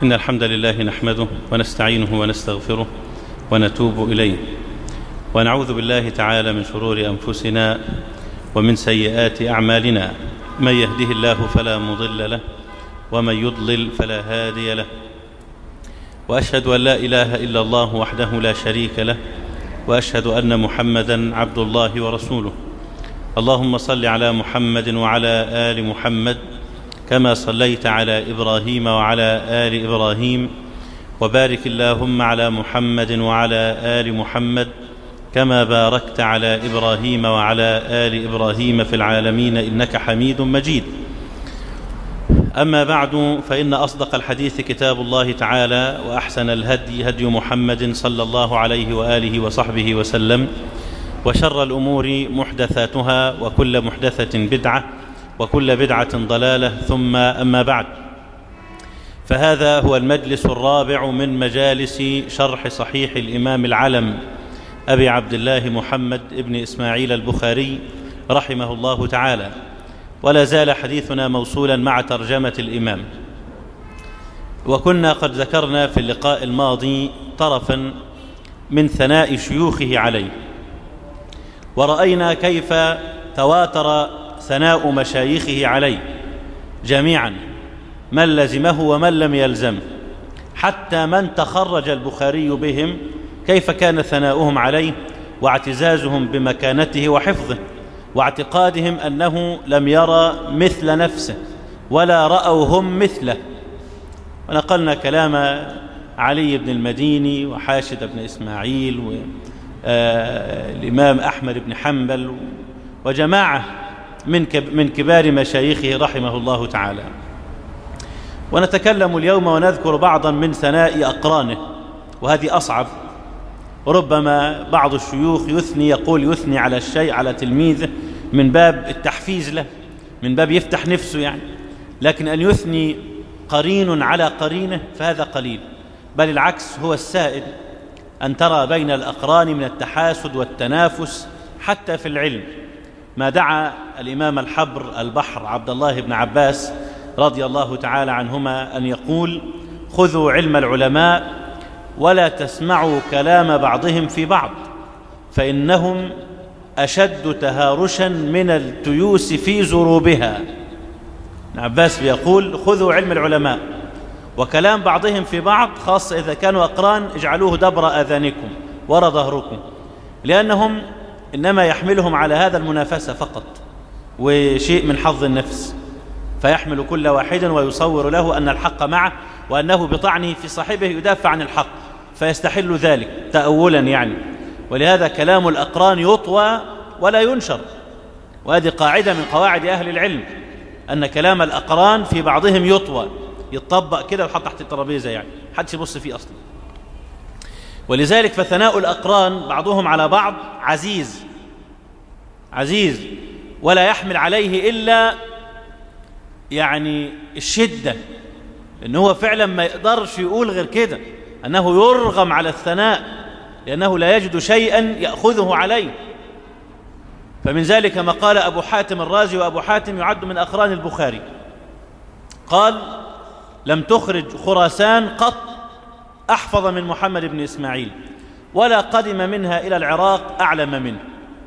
إن الحمد لله نحمده ونستعينه ونستغفره ونتوب إليه ونعوذ بالله تعالى من شرور أنفسنا ومن سيئات أعمالنا من يهده الله فلا مضل له ومن يضلل فلا هادي له وأشهد أن لا إله إلا الله وحده لا شريك له وأشهد أن محمدا عبد الله ورسوله اللهم صل على محمد وعلى آل محمد كما صليت على ابراهيم وعلى ال ابراهيم وبارك اللهم على محمد وعلى ال محمد كما باركت على ابراهيم وعلى ال ابراهيم في العالمين انك حميد مجيد اما بعد فان اصدق الحديث كتاب الله تعالى واحسن الهدي هدي محمد صلى الله عليه واله وصحبه وسلم وشر الامور محدثاتها وكل محدثه بدعه وكل بدعة ضلالة ثم أما بعد فهذا هو المجلس الرابع من مجالس شرح صحيح الإمام العلم أبي عبد الله محمد ابن إسماعيل البخاري رحمه الله تعالى ولا زال حديثنا موصولا مع ترجمة الإمام وكنا قد ذكرنا في اللقاء الماضي طرفا من ثناء شيوخه عليه ورأينا كيف تواتر ثناء مشايخه عليه جميعا من لزمه ومن لم يلزمه حتى من تخرج البخاري بهم كيف كان ثناؤهم عليه واعتزازهم بمكانته وحفظه واعتقادهم أنه لم يرى مثل نفسه ولا رأوا هم مثله ونقلنا كلام علي بن المديني وحاشد بن إسماعيل والإمام أحمد بن حنبل وجماعة من من كبار مشايخه رحمه الله تعالى ونتكلم اليوم ونذكر بعضا من ثناء أقرانه وهذه أصعب ربما بعض الشيوخ يثني يقول يثني على الشيء على تلميذه من باب التحفيز له من باب يفتح نفسه يعني لكن أن يثني قرين على قرينه فهذا قليل بل العكس هو السائد أن ترى بين الأقران من التحاسد والتنافس حتى في العلم ما دعا الإمام الحبر البحر عبد الله بن عباس رضي الله تعالى عنهما أن يقول خذوا علم العلماء ولا تسمعوا كلام بعضهم في بعض فإنهم أشد تهارشا من التيوس في زروبها ابن عباس بيقول خذوا علم العلماء وكلام بعضهم في بعض خاصة إذا كانوا أقران اجعلوه دبر أذانكم ورا ظهركم لأنهم إنما يحملهم على هذا المنافسة فقط وشيء من حظ النفس فيحمل كل واحد ويصور له أن الحق معه وأنه بطعنه في صاحبه يدافع عن الحق فيستحل ذلك تأولا يعني ولهذا كلام الأقران يطوى ولا ينشر وهذه قاعدة من قواعد أهل العلم أن كلام الأقران في بعضهم يطوى يتطبق كده ويحط تحت الترابيزة يعني حدش يبص فيه أصلا ولذلك فثناء الأقران بعضهم على بعض عزيز عزيز ولا يحمل عليه إلا يعني الشدة إن هو فعلا ما يقدرش يقول غير كده أنه يرغم على الثناء لأنه لا يجد شيئا يأخذه عليه فمن ذلك ما قال أبو حاتم الرازي وأبو حاتم يعد من أقران البخاري قال لم تخرج خراسان قط أحفظ من محمد بن إسماعيل ولا قدم منها إلى العراق أعلم منه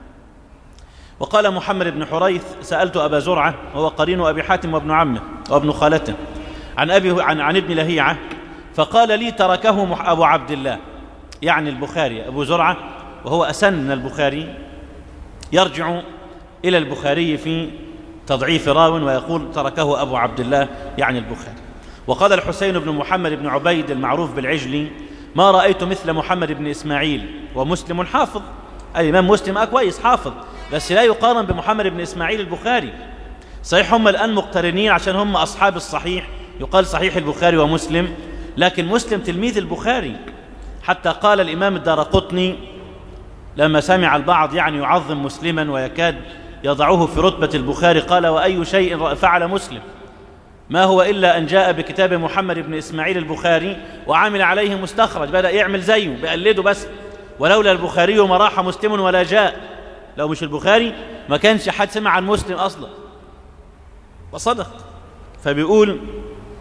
وقال محمد بن حريث سألت أبا زرعة وهو قرين أبي حاتم وابن عمه وابن خالته عن, أبي عن, عن ابن لهيعة فقال لي تركه أبو عبد الله يعني البخاري أبو زرعة وهو أسن من البخاري يرجع إلى البخاري في تضعيف راو ويقول تركه أبو عبد الله يعني البخاري وقال الحسين بن محمد بن عبيد المعروف بالعجلي ما رأيت مثل محمد بن إسماعيل ومسلم حافظ الإمام مسلم آه كويس حافظ بس لا يقارن بمحمد بن إسماعيل البخاري صحيح هم الآن مقترنين عشان هم أصحاب الصحيح يقال صحيح البخاري ومسلم لكن مسلم تلميذ البخاري حتى قال الإمام الدار قطني لما سمع البعض يعني يعظم مسلما ويكاد يضعه في رتبة البخاري قال وأي شيء فعل مسلم ما هو إلا أن جاء بكتاب محمد بن إسماعيل البخاري وعمل عليه مستخرج بدأ يعمل زيه بيقلده بس ولولا البخاري ما راح مسلم ولا جاء لو مش البخاري ما كانش حد سمع عن مسلم أصلا وصدق فبيقول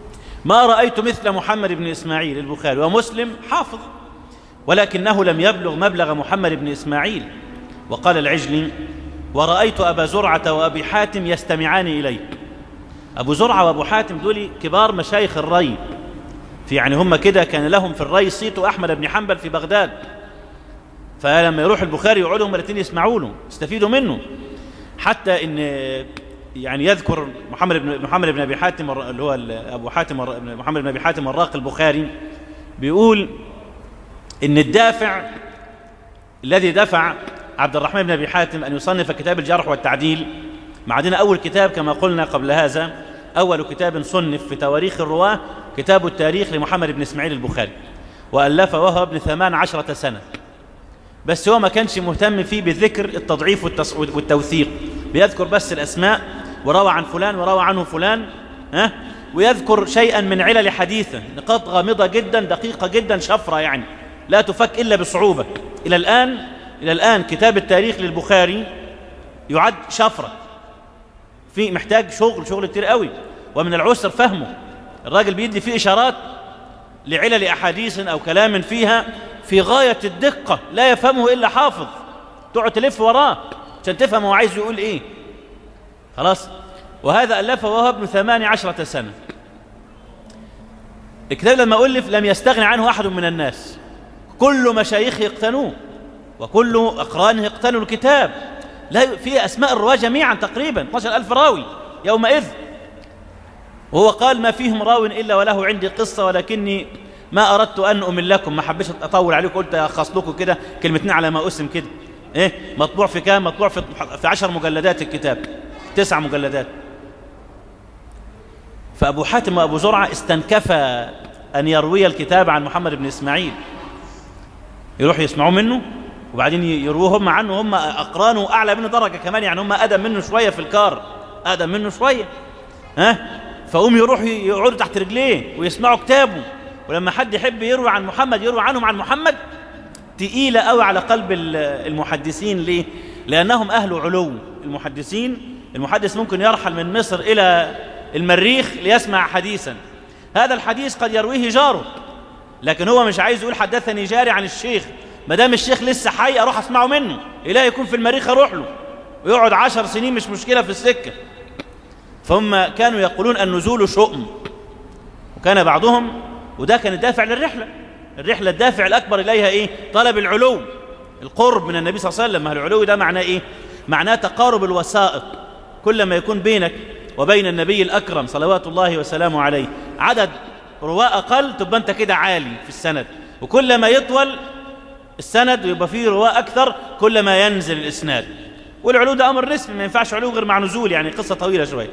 ما رأيت مثل محمد بن إسماعيل البخاري ومسلم حافظ ولكنه لم يبلغ مبلغ محمد بن إسماعيل وقال العجلي ورأيت أبا زرعة وأبي حاتم يستمعان إلي أبو زرعة وأبو حاتم دول كبار مشايخ الري في يعني هم كده كان لهم في الري صيت أحمد بن حنبل في بغداد فلما يروح البخاري يقعدوا هم الاثنين يسمعوا له يستفيدوا منه حتى ان يعني يذكر محمد بن محمد بن ابي حاتم اللي هو ابو حاتم محمد بن ابي حاتم الراقي البخاري بيقول ان الدافع الذي دفع عبد الرحمن بن ابي حاتم ان يصنف كتاب الجرح والتعديل معدنا اول كتاب كما قلنا قبل هذا اول كتاب صنف في تواريخ الرواه كتاب التاريخ لمحمد بن اسماعيل البخاري والفه وهو ابن ثمان عشرة سنه بس هو ما كانش مهتم فيه بذكر التضعيف والتوثيق بيذكر بس الاسماء وروى عن فلان وروى عنه فلان ها ويذكر شيئا من علل حديثه نقاط غامضه جدا دقيقه جدا شفره يعني لا تفك الا بصعوبه الى الان الى الان كتاب التاريخ للبخاري يعد شفره في محتاج شغل شغل كتير قوي ومن العسر فهمه الراجل بيدي فيه اشارات لعلل احاديث او كلام فيها في غايه الدقه لا يفهمه الا حافظ تقعد تلف وراه عشان تفهم هو عايز يقول ايه خلاص وهذا ألفه وهو ابن ثمان عشرة سنة الكتاب لما ألف لم يستغني عنه أحد من الناس كل مشايخه اقتنوه وكل أقرانه اقتنوا الكتاب لا فيه أسماء الرواة جميعا تقريبا 12 ألف راوي يومئذ وهو قال ما فيهم راو إلا وله عندي قصة ولكني ما أردت أن أمل لكم ما حبيش أطول عليكم قلت أخص لكم كده كلمتين على ما أسم كده إيه مطبوع في كام مطبوع في, في عشر مجلدات الكتاب تسع مجلدات فأبو حاتم وأبو زرعة استنكفا أن يروي الكتاب عن محمد بن إسماعيل يروح يسمعوا منه وبعدين يروه هم عنه هم أقرانه أعلى منه درجة كمان يعني هم أقدم منه شوية في الكار أقدم منه شوية ها فهم يروحوا يقعدوا تحت رجليه ويسمعوا كتابه ولما حد يحب يروي عن محمد يروي عنهم عن محمد تقيلة قوي على قلب المحدثين ليه؟ لأنهم أهل علو المحدثين المحدث ممكن يرحل من مصر إلى المريخ ليسمع حديثا هذا الحديث قد يرويه جاره لكن هو مش عايز يقول حدثني جاري عن الشيخ ما دام الشيخ لسه حي اروح اسمعه منه اله يكون في المريخ اروح له ويقعد عشر سنين مش مشكله في السكه فهم كانوا يقولون النزول شؤم وكان بعضهم وده كان الدافع للرحله الرحله الدافع الاكبر اليها ايه طلب العلو القرب من النبي صلى الله عليه وسلم ما العلو ده معناه ايه معناه تقارب الوسائط كلما يكون بينك وبين النبي الأكرم صلوات الله وسلامه عليه عدد رواء أقل تبقى أنت كده عالي في السند وكلما يطول السند ويبقى فيه رواء أكثر كلما ينزل الإسناد والعلو ده أمر نسبي ما ينفعش علو غير مع نزول يعني قصة طويلة شوية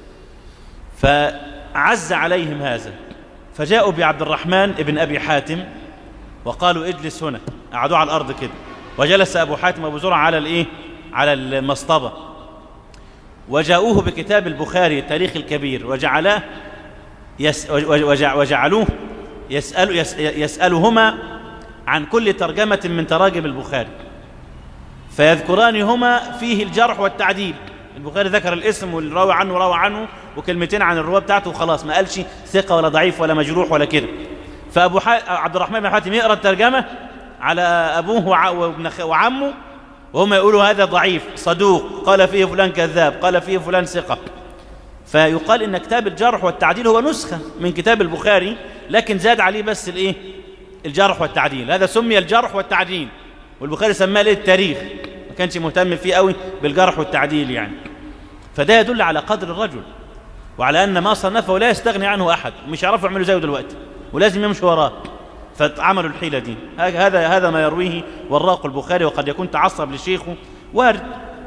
فعز عليهم هذا فجاءوا بعبد الرحمن ابن أبي حاتم وقالوا اجلس هنا قعدوا على الأرض كده وجلس أبو حاتم أبو زرع على الإيه على المصطبة وجاءوه بكتاب البخاري التاريخ الكبير وجعلاه يس وجعلوه يسأل يسألهما عن كل ترجمة من تراجم البخاري فيذكران هما فيه الجرح والتعديل البخاري ذكر الاسم والراوي عنه روى عنه وكلمتين عن الرواة بتاعته وخلاص ما قالش ثقة ولا ضعيف ولا مجروح ولا كده فأبو عبد الرحمن بن حاتم يقرأ الترجمة على أبوه وعمه وهم يقولوا هذا ضعيف صدوق قال فيه فلان كذاب قال فيه فلان ثقة فيقال إن كتاب الجرح والتعديل هو نسخة من كتاب البخاري لكن زاد عليه بس الإيه الجرح والتعديل هذا سمي الجرح والتعديل والبخاري سماه ليه التاريخ ما كانش مهتم فيه قوي بالجرح والتعديل يعني فده يدل على قدر الرجل وعلى أن ما صنفه لا يستغني عنه أحد مش يعرفوا يعملوا زيه دلوقتي ولازم يمشوا وراه فعملوا الحيلة دي هذا هذا ما يرويه وراق البخاري وقد يكون تعصب لشيخه وارد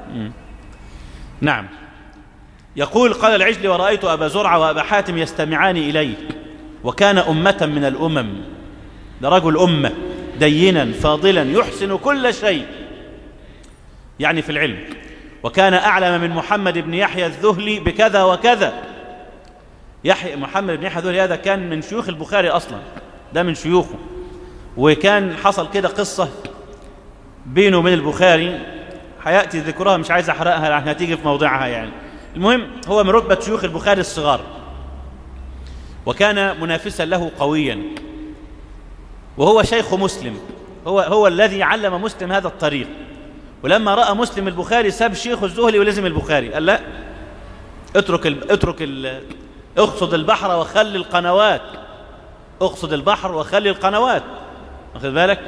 نعم يقول قال العجل ورأيت أبا زرعة وأبا حاتم يستمعان إليه وكان أمة من الأمم ده رجل أمة دينا فاضلا يحسن كل شيء يعني في العلم وكان أعلم من محمد بن يحيى الذهلي بكذا وكذا يحيى محمد بن يحيى الذهلي هذا كان من شيوخ البخاري أصلا ده من شيوخه وكان حصل كده قصة بينه وبين البخاري هيأتي ذكرها مش عايز أحرقها لأنها هتيجي في موضعها يعني المهم هو من رتبة شيوخ البخاري الصغار وكان منافسا له قويا وهو شيخ مسلم هو, هو الذي علم مسلم هذا الطريق ولما رأى مسلم البخاري ساب شيخ الزهلي ولزم البخاري قال لا اترك ال... اترك ال... اقصد البحر وخلي القنوات اقصد البحر وخلي القنوات واخد بالك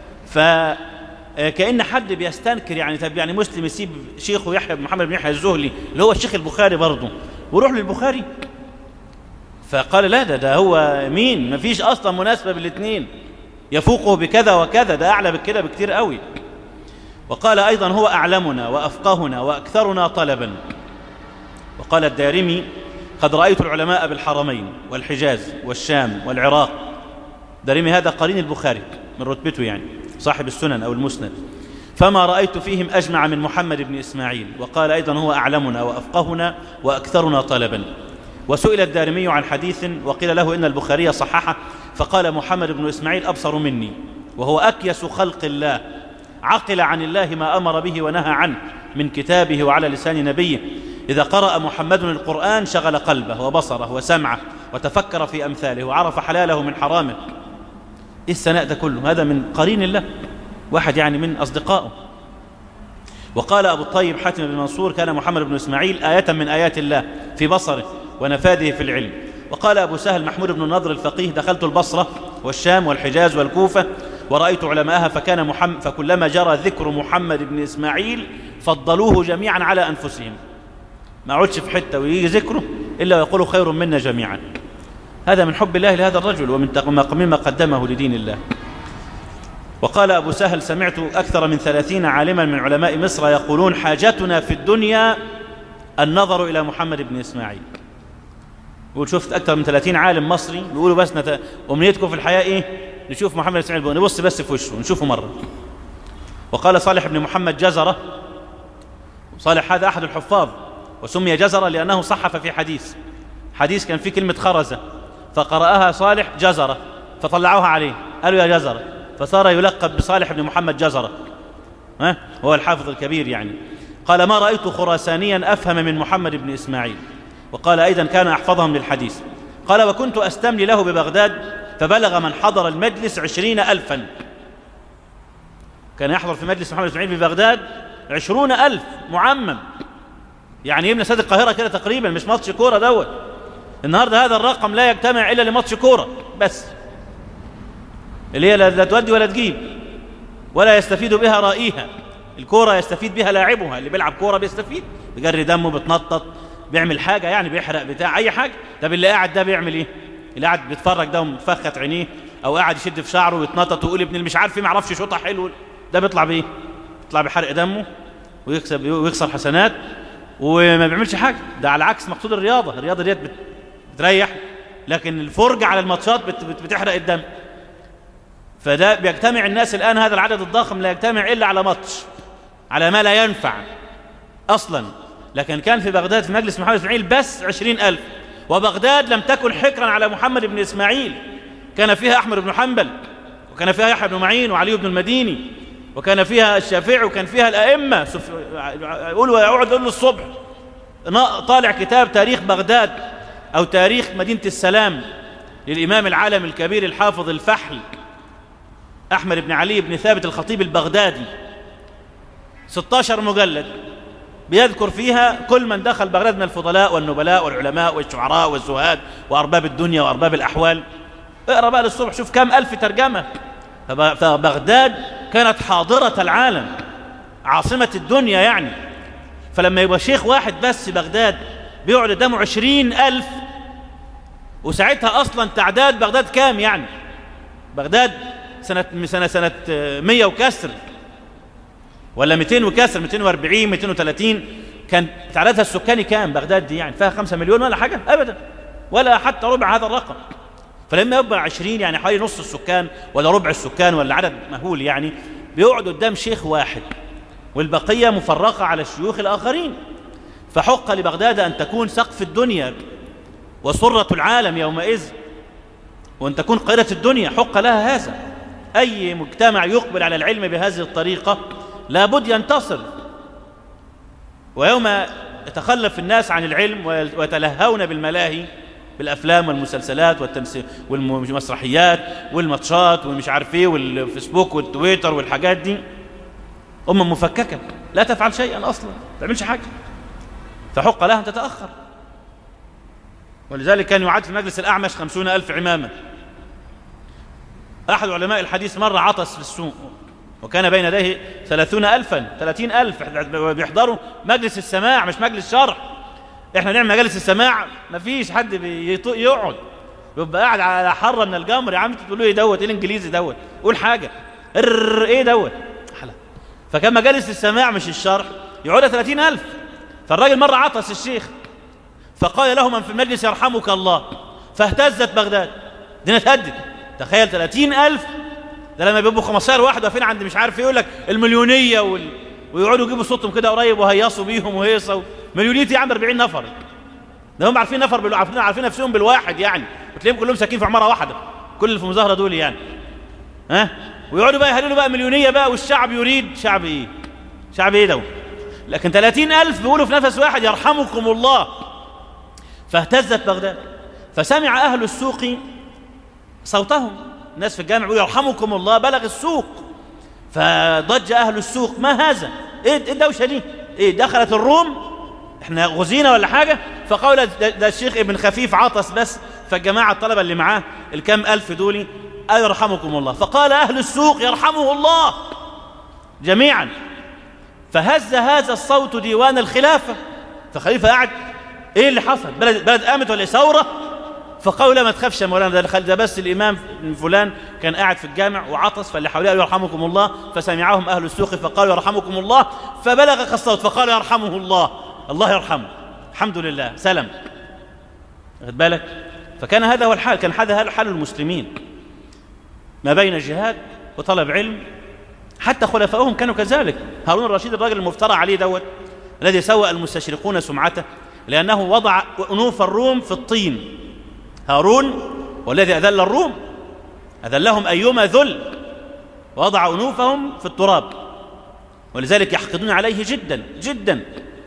فكأن حد بيستنكر يعني طب يعني مسلم يسيب شيخه يحيى بن محمد بن يحيى الزهلي اللي هو الشيخ البخاري برضه ويروح للبخاري فقال لا ده ده هو مين مفيش اصلا مناسبه بالاثنين يفوقه بكذا وكذا ده اعلى بكده بكتير قوي وقال ايضا هو اعلمنا وافقهنا واكثرنا طلبا وقال الدارمي قد رايت العلماء بالحرمين والحجاز والشام والعراق دارمي هذا قرين البخاري من رتبته يعني صاحب السنن او المسند فما رايت فيهم اجمع من محمد بن اسماعيل وقال ايضا هو اعلمنا وافقهنا واكثرنا طلبا وسئل الدارمي عن حديث وقيل له إن البخاري صححه فقال محمد بن إسماعيل أبصر مني وهو أكيس خلق الله عقل عن الله ما أمر به ونهى عنه من كتابه وعلى لسان نبيه إذا قرأ محمد القرآن شغل قلبه وبصره وسمعه وتفكر في أمثاله وعرف حلاله من حرامه إيه السناء ده كله هذا من قرين الله واحد يعني من أصدقائه وقال أبو الطيب حاتم بن منصور كان محمد بن إسماعيل آية من آيات الله في بصره ونفاذه في العلم وقال أبو سهل محمود بن النضر الفقيه دخلت البصرة والشام والحجاز والكوفة ورأيت علماءها فكان محمد فكلما جرى ذكر محمد بن إسماعيل فضلوه جميعا على أنفسهم ما عودش في حتة ويجي ذكره إلا ويقول خير منا جميعا هذا من حب الله لهذا الرجل ومن مما قدمه لدين الله وقال أبو سهل سمعت أكثر من ثلاثين عالما من علماء مصر يقولون حاجتنا في الدنيا النظر إلى محمد بن إسماعيل يقول شفت أكثر من 30 عالم مصري بيقولوا بس نت... أمنيتكم في الحياة إيه نشوف محمد إسماعيل بن نبص بس في وشه نشوفه مرة وقال صالح بن محمد جزرة صالح هذا أحد الحفاظ وسمي جزرة لأنه صحف في حديث حديث كان فيه كلمة خرزة فقرأها صالح جزرة فطلعوها عليه قالوا يا جزرة فصار يلقب بصالح بن محمد جزرة ها هو الحافظ الكبير يعني قال ما رأيت خراسانيا أفهم من محمد بن إسماعيل وقال أيضا كان أحفظهم للحديث قال وكنت أستملي له ببغداد فبلغ من حضر المجلس عشرين ألفا كان يحضر في مجلس محمد إسماعيل في بغداد عشرون ألف معمم يعني يمنى استاد القاهرة كده تقريبا مش ماتش كورة دوت النهاردة هذا الرقم لا يجتمع إلا لماتش كورة بس اللي هي لا تودي ولا تجيب ولا يستفيد بها رائيها الكورة يستفيد بها لاعبها اللي بيلعب كورة بيستفيد بيجري دمه بتنطط بيعمل حاجة يعني بيحرق بتاع أي حاجة طب اللي قاعد ده بيعمل إيه اللي قاعد بيتفرج ده ومفخت عينيه أو قاعد يشد في شعره ويتنطط ويقول ابن اللي مش عارف ايه ما يعرفش يشوطها حلو ده بيطلع بإيه بيطلع بحرق دمه ويكسب ويخسر حسنات وما بيعملش حاجة ده على عكس مقصود الرياضة الرياضة ديت بتريح لكن الفرجة على الماتشات بتحرق الدم فده بيجتمع الناس الآن هذا العدد الضخم لا يجتمع إلا على ماتش على ما لا ينفع أصلا لكن كان في بغداد في مجلس محمد إسماعيل بس عشرين ألف وبغداد لم تكن حكرا على محمد بن إسماعيل كان فيها أحمد بن حنبل وكان فيها يحيى بن معين وعلي بن المديني وكان فيها الشافعي وكان فيها الأئمة يقول ويقعد يقول له الصبح طالع كتاب تاريخ بغداد أو تاريخ مدينة السلام للإمام العالم الكبير الحافظ الفحل أحمد بن علي بن ثابت الخطيب البغدادي 16 مجلد بيذكر فيها كل من دخل بغداد من الفضلاء والنبلاء والعلماء والشعراء والزهاد وأرباب الدنيا وأرباب الأحوال اقرأ بقى للصبح شوف كم ألف ترجمة فبغداد كانت حاضرة العالم عاصمة الدنيا يعني فلما يبقى شيخ واحد بس بغداد بيقعد قدامه عشرين ألف وساعتها أصلا تعداد بغداد كام يعني بغداد سنة سنة سنة مية وكسر ولا 200 وكسر 240 230 كان تعدادها السكاني كام بغداد دي يعني فيها 5 مليون ولا حاجة أبدا ولا حتى ربع هذا الرقم فلما يبقى 20 يعني حوالي نص السكان ولا ربع السكان ولا عدد مهول يعني بيقعد قدام شيخ واحد والبقية مفرقة على الشيوخ الآخرين فحق لبغداد أن تكون سقف الدنيا وسرة العالم يومئذ وأن تكون قيادة الدنيا حق لها هذا أي مجتمع يقبل على العلم بهذه الطريقة لابد ينتصر ويوم يتخلف الناس عن العلم ويتلهون بالملاهي بالافلام والمسلسلات والتمثيل والمسرحيات والماتشات ومش عارف ايه والفيسبوك والتويتر والحاجات دي أمة مفككة لا تفعل شيئا أصلا ما تعملش حاجة فحق لها أن تتأخر ولذلك كان يعد في مجلس الأعمش خمسون ألف عمامة أحد علماء الحديث مرة عطس في السوق وكان بين يديه ثلاثون ألفا ثلاثين ألف بيحضروا مجلس السماع مش مجلس شرح احنا نعمل مجالس السماع مفيش حد يقعد يبقى قاعد على حرة من الجمر يا عم تقول له ايه دوت ايه الانجليزي دوت قول حاجة ايه دوت فكان مجالس السماع مش الشرح يعود ثلاثين ألف فالراجل مرة عطس الشيخ فقال له من في المجلس يرحمك الله فاهتزت بغداد دينا تهدد تخيل ثلاثين ألف ده لما بيبقوا 15 واحد واقفين عند مش عارف ايه يقول لك المليونية وال... ويقعدوا يجيبوا صوتهم كده قريب وهيصوا بيهم وهيصوا مليونيتي يا عم 40 نفر ده هم عارفين نفر بال... عارفين عارفين نفسهم بالواحد يعني وتلاقيهم كلهم ساكنين في عماره واحده كل اللي في المظاهره دول يعني ها ويقعدوا بقى يهللوا بقى مليونيه بقى والشعب يريد شعب ايه شعب ايه ده لكن 30 ألف بيقولوا في نفس واحد يرحمكم الله فاهتزت بغداد فسمع أهل السوق صوتهم الناس في الجامع يقولوا يرحمكم الله بلغ السوق فضج أهل السوق ما هذا ايه الدوشة دي ايه دخلت الروم احنا غزينا ولا حاجة فقال ده الشيخ ابن خفيف عطس بس فالجماعة الطلبة اللي معاه الكام ألف دولي يرحمكم الله فقال أهل السوق يرحمه الله جميعا فهز هذا الصوت ديوان الخلافة فخليفة قاعد ايه اللي حصل بلد, بلد قامت ولا ثورة فقالوا لا ما تخافش يا مولانا ده ده بس الامام فلان كان قاعد في الجامع وعطس فاللي حواليه يرحمكم الله فسمعهم اهل السوق فقالوا يرحمكم الله فبلغ الصوت فقال يرحمه الله الله يرحمه الحمد لله سلم خد بالك فكان هذا هو الحال كان هذا حال المسلمين ما بين جهاد وطلب علم حتى خلفائهم كانوا كذلك هارون الرشيد الراجل المفترى عليه دوت الذي سوى المستشرقون سمعته لأنه وضع أنوف الروم في الطين هارون والذي أذل الروم أذلهم أيما ذل وضع أنوفهم في التراب ولذلك يحقدون عليه جدا جدا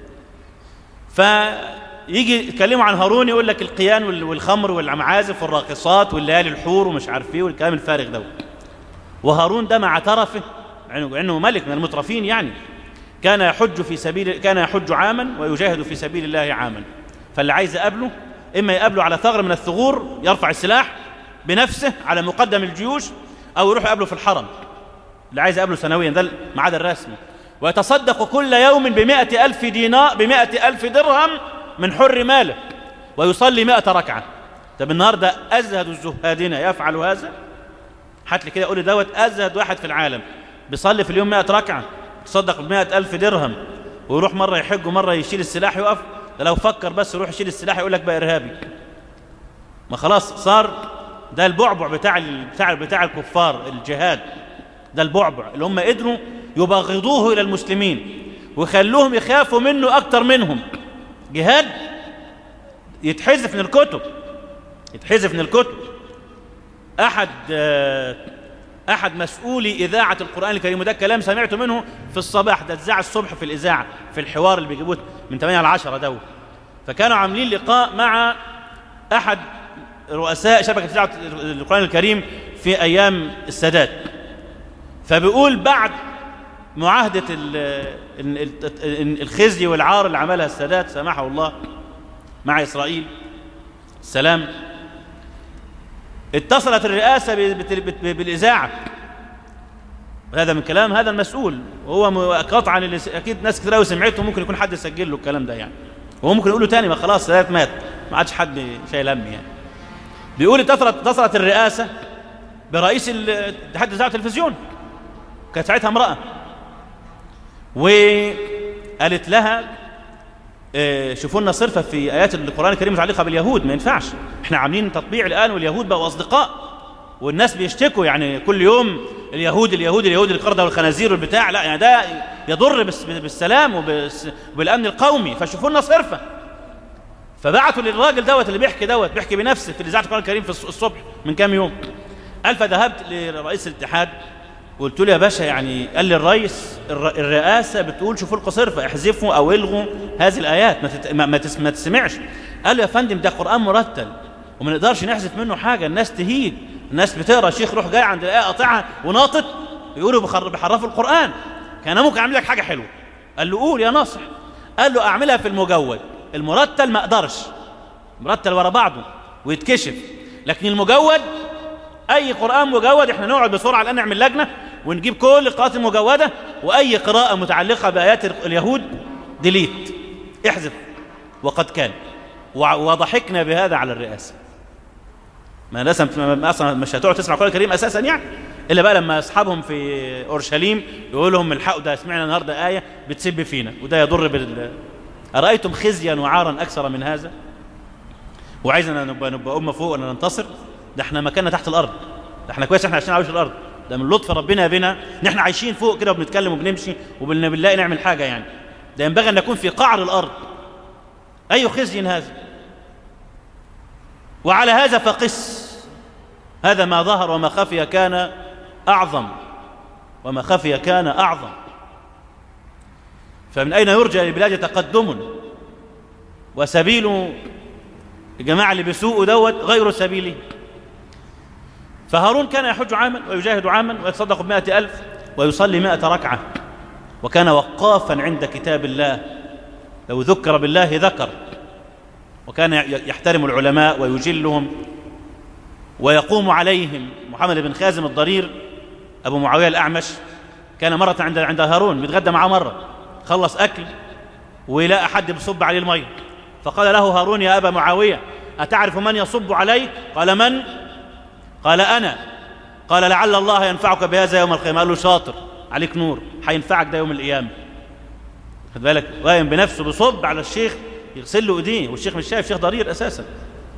فيجي يتكلموا عن هارون يقول لك القيان والخمر والمعازف والراقصات والليالي الحور ومش عارف ايه والكلام الفارغ ده وهارون ده مع ترفه انه ملك من المترفين يعني كان يحج في سبيل كان يحج عاما ويجاهد في سبيل الله عاما فاللي عايز يقابله اما يقابله على ثغر من الثغور يرفع السلاح بنفسه على مقدم الجيوش او يروح يقابله في الحرم اللي عايز يقابله سنويا ده الميعاد الرسمي ويتصدق كل يوم بمائة ألف دينار بمائة ألف درهم من حر ماله ويصلي مائة ركعة طب النهاردة أزهد الزهادين يفعل هذا هات لي كده قول لي دوت أزهد واحد في العالم بيصلي في اليوم مائة ركعة تصدق بمائة ألف درهم ويروح مرة يحج ومرة يشيل السلاح يقف ده لو فكر بس يروح يشيل السلاح يقول لك بقى إرهابي ما خلاص صار ده البعبع بتاع بتاع بتاع الكفار الجهاد ده البعبع اللي هم قدروا يبغضوه إلى المسلمين ويخلوهم يخافوا منه أكتر منهم جهاد يتحذف من الكتب يتحذف من الكتب أحد أحد مسؤولي إذاعة القرآن الكريم وده كلام سمعته منه في الصباح ده اتذاع الصبح في الإذاعة في الحوار اللي بيجيبوه من 8 ل 10 ده فكانوا عاملين لقاء مع أحد رؤساء شبكة إذاعة القرآن الكريم في أيام السادات فبيقول بعد معاهدة الخزي والعار اللي عملها السادات سامحه الله مع إسرائيل السلام اتصلت الرئاسة بالإذاعة هذا من كلام هذا المسؤول وهو قطعا اللي أكيد ناس كتير قوي سمعته ممكن يكون حد سجل له الكلام ده يعني وهو ممكن يقول له تاني ما خلاص السادات مات ما عادش حد شايل هم يعني بيقول اتصلت اتصلت الرئاسة برئيس اتحاد إذاعة التلفزيون كانت ساعتها امرأة وقالت لها اه شوفوا لنا صرفة في آيات القرآن الكريم متعلقة باليهود ما ينفعش احنا عاملين تطبيع الآن واليهود بقوا أصدقاء والناس بيشتكوا يعني كل يوم اليهود اليهود اليهود القردة والخنازير والبتاع لا يعني ده يضر بالسلام وبالأمن القومي فشوفوا لنا صرفة فبعتوا للراجل دوت اللي بيحكي دوت بيحكي بنفسه في إذاعة القرآن الكريم في الصبح من كام يوم قال فذهبت لرئيس الاتحاد قلت له يا باشا يعني قال لي الرئيس الرئاسة بتقول شوفوا لكم صرفة احذفوا أو الغوا هذه الآيات ما, تت... ما, ما, تس... ما تسمعش قال له يا فندم ده قرآن مرتل وما نقدرش نحذف منه حاجة الناس تهيج الناس بتقرا شيخ روح جاي عند الآية قاطعها وناطط يقولوا بيحرفوا القرآن كان ممكن أعمل لك حاجة حلوة قال له قول يا ناصح قال له أعملها في المجود المرتل ما أقدرش مرتل ورا بعضه ويتكشف لكن المجود أي قرآن مجود احنا نقعد بسرعة الآن نعمل لجنة ونجيب كل القراءات المجودة وأي قراءة متعلقة بآيات اليهود ديليت احذف وقد كان وضحكنا بهذا على الرئاسة ما لازم اصلا مش هتقعد تسمع القرآن الكريم اساسا يعني الا بقى لما اصحابهم في اورشليم يقول لهم الحقوا ده سمعنا النهارده ايه بتسب فينا وده يضر بال ارايتم خزيا وعارا اكثر من هذا وعايزنا نبقى نبقى امه فوق ولا ننتصر ده احنا مكاننا تحت الارض ده احنا كويس احنا عايشين على وش الارض ده من لطف ربنا بنا ان احنا عايشين فوق كده وبنتكلم وبنمشي وبنلاقي نعمل حاجه يعني ده ينبغي ان نكون في قعر الارض اي خزي هذا وعلى هذا فقس هذا ما ظهر وما خفي كان أعظم وما خفي كان أعظم فمن أين يرجى للبلاد تقدم وسبيل الجماعة اللي بيسوءوا دوت غير سبيله فهارون كان يحج عاما ويجاهد عاما ويتصدق بمائة ألف ويصلي مائة ركعة وكان وقافا عند كتاب الله لو ذكر بالله ذكر وكان يحترم العلماء ويجلهم ويقوم عليهم محمد بن خازم الضرير أبو معاوية الأعمش كان مرة عند عند هارون بيتغدى معاه مرة خلص أكل ولقى حد بيصب عليه المية فقال له هارون يا أبا معاوية أتعرف من يصب علي قال من قال أنا قال لعل الله ينفعك بهذا يوم القيامة قال له شاطر عليك نور هينفعك ده يوم القيامة خد بالك قايم بنفسه بصب على الشيخ يغسل له ايديه والشيخ مش شايف شيخ ضرير اساسا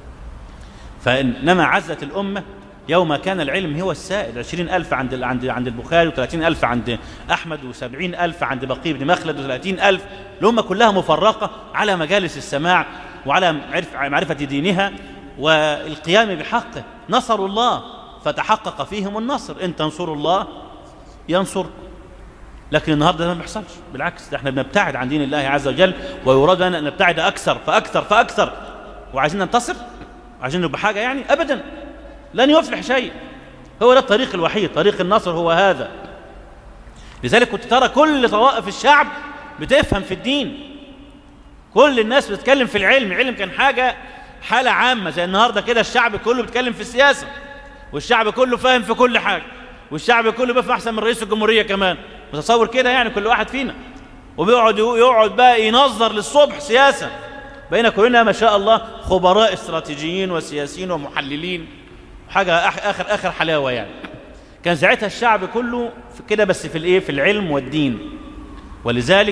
فانما عزت الامه يوم كان العلم هو السائد عشرين ألف عند عند عند البخاري وثلاثين ألف عند أحمد وسبعين ألف عند بقي بن مخلد وثلاثين ألف الأمة كلها مفرقة على مجالس السماع وعلى معرفة دينها والقيام بحقه نصروا الله فتحقق فيهم النصر إن تنصروا الله ينصركم لكن النهارده ده ما بيحصلش بالعكس ده احنا بنبتعد عن دين الله عز وجل ويراد ان نبتعد اكثر فاكثر فاكثر وعايزين ننتصر عايزين نبقى حاجه يعني ابدا لن يفلح شيء هو ده الطريق الوحيد طريق النصر هو هذا لذلك كنت ترى كل طوائف الشعب بتفهم في الدين كل الناس بتتكلم في العلم العلم كان حاجه حاله عامه زي النهارده كده الشعب كله بيتكلم في السياسه والشعب كله فاهم في كل حاجه والشعب كله بيفهم احسن من رئيس الجمهوريه كمان متصور كده يعني كل واحد فينا وبيقعد يقعد بقى ينظر للصبح سياسه بين كلنا ما شاء الله خبراء استراتيجيين وسياسيين ومحللين حاجه اخر اخر حلاوه يعني كان ساعتها الشعب كله في كده بس في الايه في العلم والدين ولذلك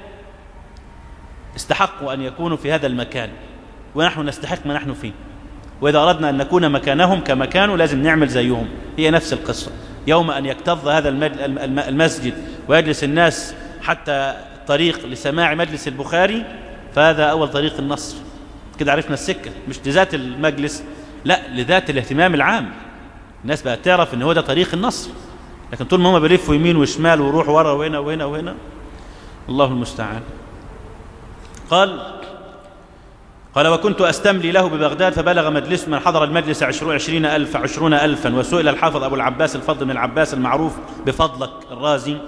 استحقوا ان يكونوا في هذا المكان ونحن نستحق ما نحن فيه واذا اردنا ان نكون مكانهم كما كانوا لازم نعمل زيهم هي نفس القصه يوم أن يكتظ هذا المسجد ويجلس الناس حتى طريق لسماع مجلس البخاري فهذا أول طريق النصر كده عرفنا السكة مش لذات المجلس لا لذات الاهتمام العام الناس بقت تعرف ان هو ده طريق النصر لكن طول ما هم بيلفوا يمين وشمال ويروحوا ورا وهنا وهنا وهنا الله المستعان قال قال وكنت أستملي له ببغداد فبلغ مجلس من حضر المجلس عشرون, عشرين ألف عشرون ألفا وسئل الحافظ أبو العباس الفضل بن العباس المعروف بفضلك الرازي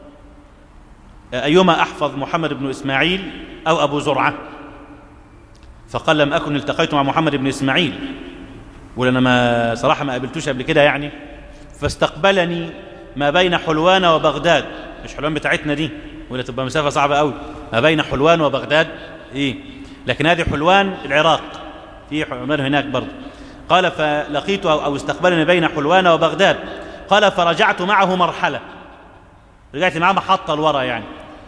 أيما أحفظ محمد بن إسماعيل أو أبو زرعة فقال لم أكن التقيت مع محمد بن إسماعيل ولأنا ما صراحة ما قابلتوش قبل كده يعني فاستقبلني ما بين حلوان وبغداد مش حلوان بتاعتنا دي ولا تبقى مسافة صعبة قوي ما بين حلوان وبغداد إيه لكن هذه حلوان العراق في حلوان هناك برضه قال فلقيته أو استقبلني بين حلوان وبغداد قال فرجعت معه مرحلة رجعت معه محطة لورا يعني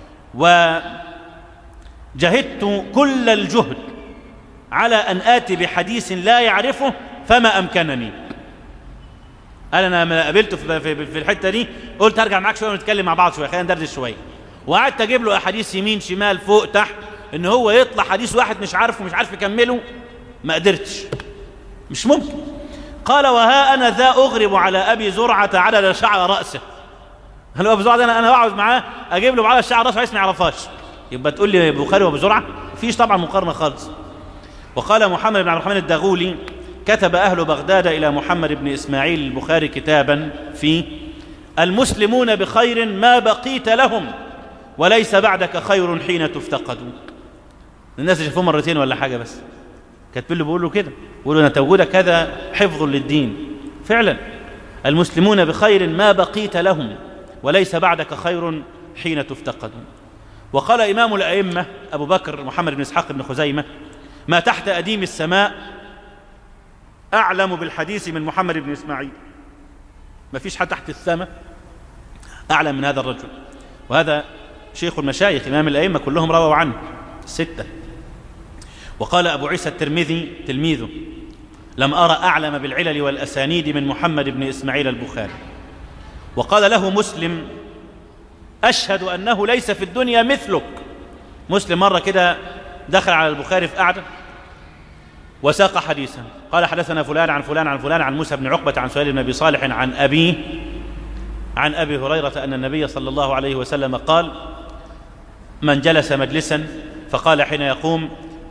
وجهدت كل الجهد على أن آتي بحديث لا يعرفه فما أمكنني قال أنا لما قابلته في الحتة دي قلت هرجع معاك شوية ونتكلم مع بعض شوية خلينا ندردش شوية وقعدت أجيب له أحاديث يمين شمال فوق تحت ان هو يطلع حديث واحد مش عارفه مش عارف يكمله ما قدرتش مش ممكن قال وها انا ذا اغرب على ابي زرعه عدد شعر راسه انا ابو زرعه انا انا بقعد معاه اجيب له عدد شعر راسه عايز ما يعرفهاش يبقى تقول لي البخاري وابو زرعه مفيش طبعا مقارنه خالص وقال محمد بن عبد الرحمن الداغولي كتب أهل بغداد إلى محمد بن إسماعيل البخاري كتابا فيه المسلمون بخير ما بقيت لهم وليس بعدك خير حين تفتقدون الناس شافوه مرتين ولا حاجة بس كاتبين له بيقولوا كده بيقولوا أن توجودك هذا حفظ للدين فعلا المسلمون بخير ما بقيت لهم وليس بعدك خير حين تفتقدون وقال إمام الأئمة أبو بكر محمد بن إسحاق بن خزيمة ما تحت أديم السماء أعلم بالحديث من محمد بن إسماعيل ما فيش حد تحت السماء أعلم من هذا الرجل وهذا شيخ المشايخ إمام الأئمة كلهم رووا عنه الستة وقال أبو عيسى الترمذي تلميذه لم أرى أعلم بالعلل والأسانيد من محمد بن إسماعيل البخاري وقال له مسلم أشهد أنه ليس في الدنيا مثلك مسلم مرة كده دخل على البخاري في قعدة وساق حديثا قال حدثنا فلان عن فلان عن فلان عن موسى بن عقبة عن سهيل بن أبي صالح عن أبيه عن أبي هريرة أن النبي صلى الله عليه وسلم قال من جلس مجلسا فقال حين يقوم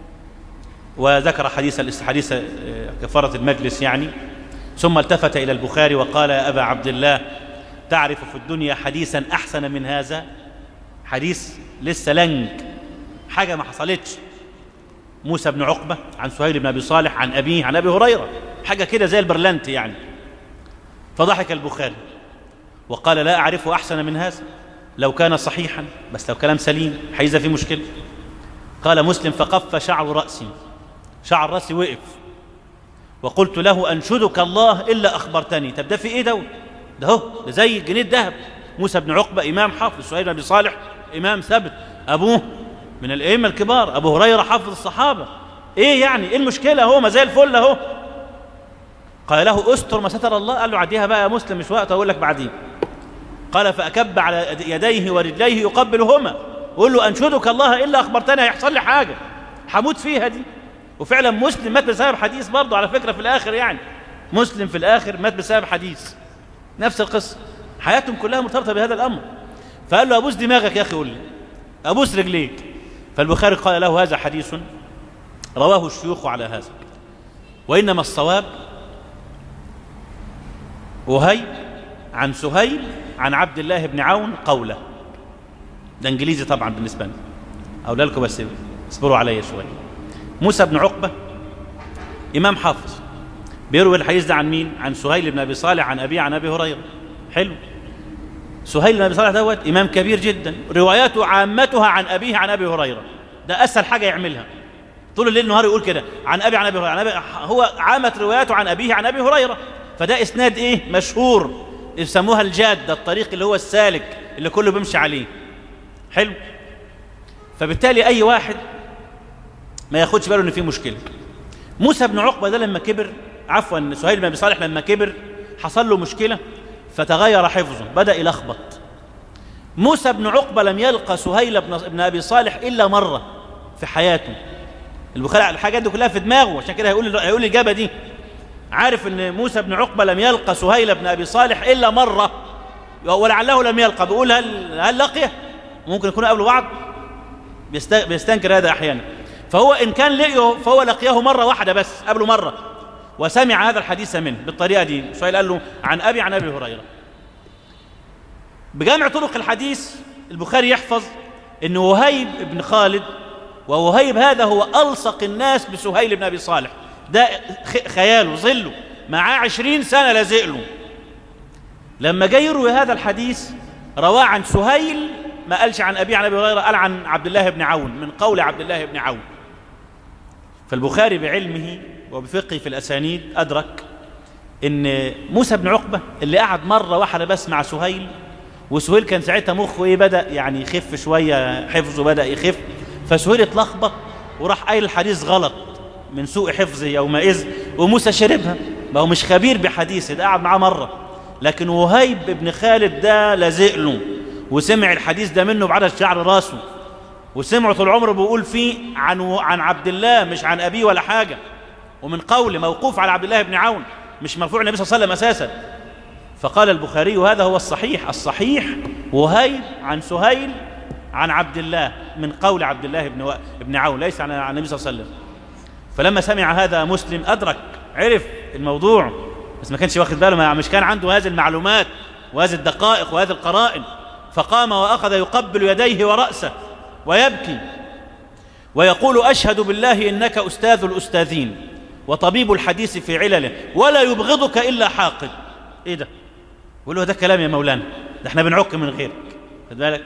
وذكر حديث حديث كفارة المجلس يعني ثم التفت إلى البخاري وقال يا أبا عبد الله تعرف في الدنيا حديثا أحسن من هذا حديث لسه لنج حاجة ما حصلتش موسى بن عقبة عن سهيل بن أبي صالح عن أبيه عن أبي هريرة حاجة كده زي البرلنت يعني فضحك البخاري وقال لا أعرف أحسن من هذا لو كان صحيحا بس لو كلام سليم حيزة في مشكلة قال مسلم فقف شعر رأسي شعر رأسي وقف وقلت له أنشدك الله إلا أخبرتني طب ده في إيه ده ده هو ده زي جنيه الذهب موسى بن عقبة إمام حافظ سهيل بن أبي صالح إمام ثبت أبوه من الأئمة الكبار أبو هريرة حافظ الصحابة إيه يعني إيه المشكلة هو ما زي الفل أهو قال له استر ما ستر الله قال له عديها بقى يا مسلم مش وقت أقول لك بعدين قال فأكب على يديه ورجليه يقبلهما وقول له أنشدك الله إلا أخبرتني هيحصل لي حاجة هموت فيها دي وفعلا مسلم مات بسبب حديث برضه على فكرة في الآخر يعني مسلم في الآخر مات بسبب حديث نفس القصة حياتهم كلها مرتبطة بهذا الأمر فقال له أبوس دماغك يا أخي قول لي أبوس رجليك فالبخاري قال له هذا حديث رواه الشيوخ على هذا وإنما الصواب وهي عن سهيل عن عبد الله بن عون قوله ده انجليزي طبعا بالنسبه لي اقول لكم بس اصبروا عليا شويه موسى بن عقبه امام حافظ بيروي الحديث ده عن مين عن سهيل بن ابي صالح عن ابيه عن ابي هريره حلو سهيل بن ابي صالح دوت امام كبير جدا رواياته عامتها عن ابيه عن ابي هريره ده اسهل حاجه يعملها طول الليل نهار يقول كده عن ابي عن ابي هريره عن أبي هو عامت رواياته عن ابيه عن ابي هريره فده اسناد ايه مشهور يسموها الجاده الطريق اللي هو السالك اللي كله بيمشي عليه حلو فبالتالي اي واحد ما ياخدش باله ان في مشكله موسى بن عقبه ده لما كبر عفوا سهيل بن ابي صالح لما كبر حصل له مشكله فتغير حفظه بدا يلخبط موسى بن عقبه لم يلقى سهيل بن, بن ابي صالح الا مره في حياته البخاري الحاجات دي كلها في دماغه عشان كده هيقول هيقول الاجابه دي عارف ان موسى بن عقبه لم يلقى سهيل بن ابي صالح الا مره ولعله لم يلقى بيقول هل هل لقيه ممكن يكونوا قابلوا بعض بيستنكر هذا احيانا فهو ان كان لقيه فهو لقيه مره واحده بس قابله مره وسمع هذا الحديث منه بالطريقه دي سهيل قال له عن ابي عن ابي هريره بجامع طرق الحديث البخاري يحفظ ان وهيب بن خالد ووهيب هذا هو الصق الناس بسهيل بن ابي صالح ده خياله ظله معاه عشرين سنه لازق له لما جاي يروي هذا الحديث رواه عن سهيل ما قالش عن أبي عن أبي هريرة قال عن عبد الله بن عون من قول عبد الله بن عون فالبخاري بعلمه وبفقهه في الأسانيد أدرك إن موسى بن عقبة اللي قعد مرة واحدة بس مع سهيل وسهيل كان ساعتها مخه إيه بدأ يعني يخف شوية حفظه بدأ يخف فسهيل اتلخبط وراح قايل الحديث غلط من سوء حفظه يومئذ وموسى شربها ما هو مش خبير بحديثه ده قعد معاه مرة لكن وهيب بن خالد ده لازق له وسمع الحديث ده منه بعدد شعر راسه وسمعه طول عمره بيقول فيه عن عن عبد الله مش عن ابيه ولا حاجه ومن قول موقوف على عبد الله بن عون مش مرفوع النبي صلى الله عليه وسلم اساسا فقال البخاري وهذا هو الصحيح الصحيح وهيب عن سهيل عن عبد الله من قول عبد الله بن و... بن عون ليس عن النبي صلى الله عليه وسلم فلما سمع هذا مسلم ادرك عرف الموضوع بس ما كانش واخد باله مش كان عنده هذه المعلومات وهذه الدقائق وهذه القرائن فقام وأخذ يقبل يديه ورأسه ويبكي ويقول أشهد بالله إنك أستاذ الأستاذين وطبيب الحديث في علله ولا يبغضك إلا حاقد إيه ده يقول له ده كلام يا مولانا ده احنا بنعك من غيرك خد بالك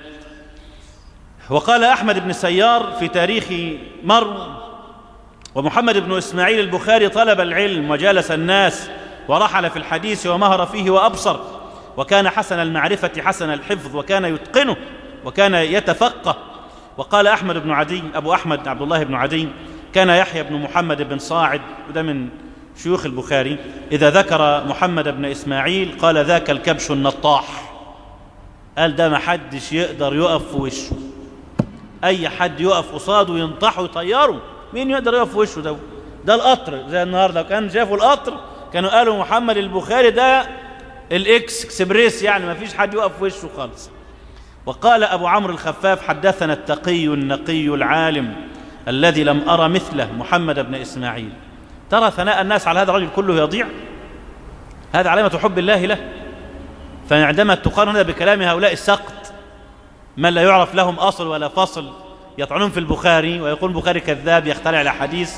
وقال أحمد بن سيار في تاريخ مر ومحمد بن إسماعيل البخاري طلب العلم وجالس الناس ورحل في الحديث ومهر فيه وأبصر وكان حسن المعرفة حسن الحفظ وكان يتقنه وكان يتفقه وقال أحمد بن عدي أبو أحمد عبد الله بن عدي كان يحيى بن محمد بن صاعد وده من شيوخ البخاري إذا ذكر محمد بن إسماعيل قال ذاك الكبش النطاح قال ده ما حدش يقدر يقف في وشه أي حد يقف قصاده ينطحه ويطيره مين يقدر يقف في وشه ده ده القطر زي النهارده لو كان شافوا القطر كانوا قالوا محمد البخاري ده الاكس اكسبريس يعني ما فيش حد يقف في وشه خالص وقال أبو عمرو الخفاف حدثنا التقي النقي العالم الذي لم أرى مثله محمد بن إسماعيل ترى ثناء الناس على هذا الرجل كله يضيع هذا علامة حب الله له فعندما تقارن هذا بكلام هؤلاء السقط من لا يعرف لهم أصل ولا فصل يطعنون في البخاري ويقول البخاري كذاب يخترع الأحاديث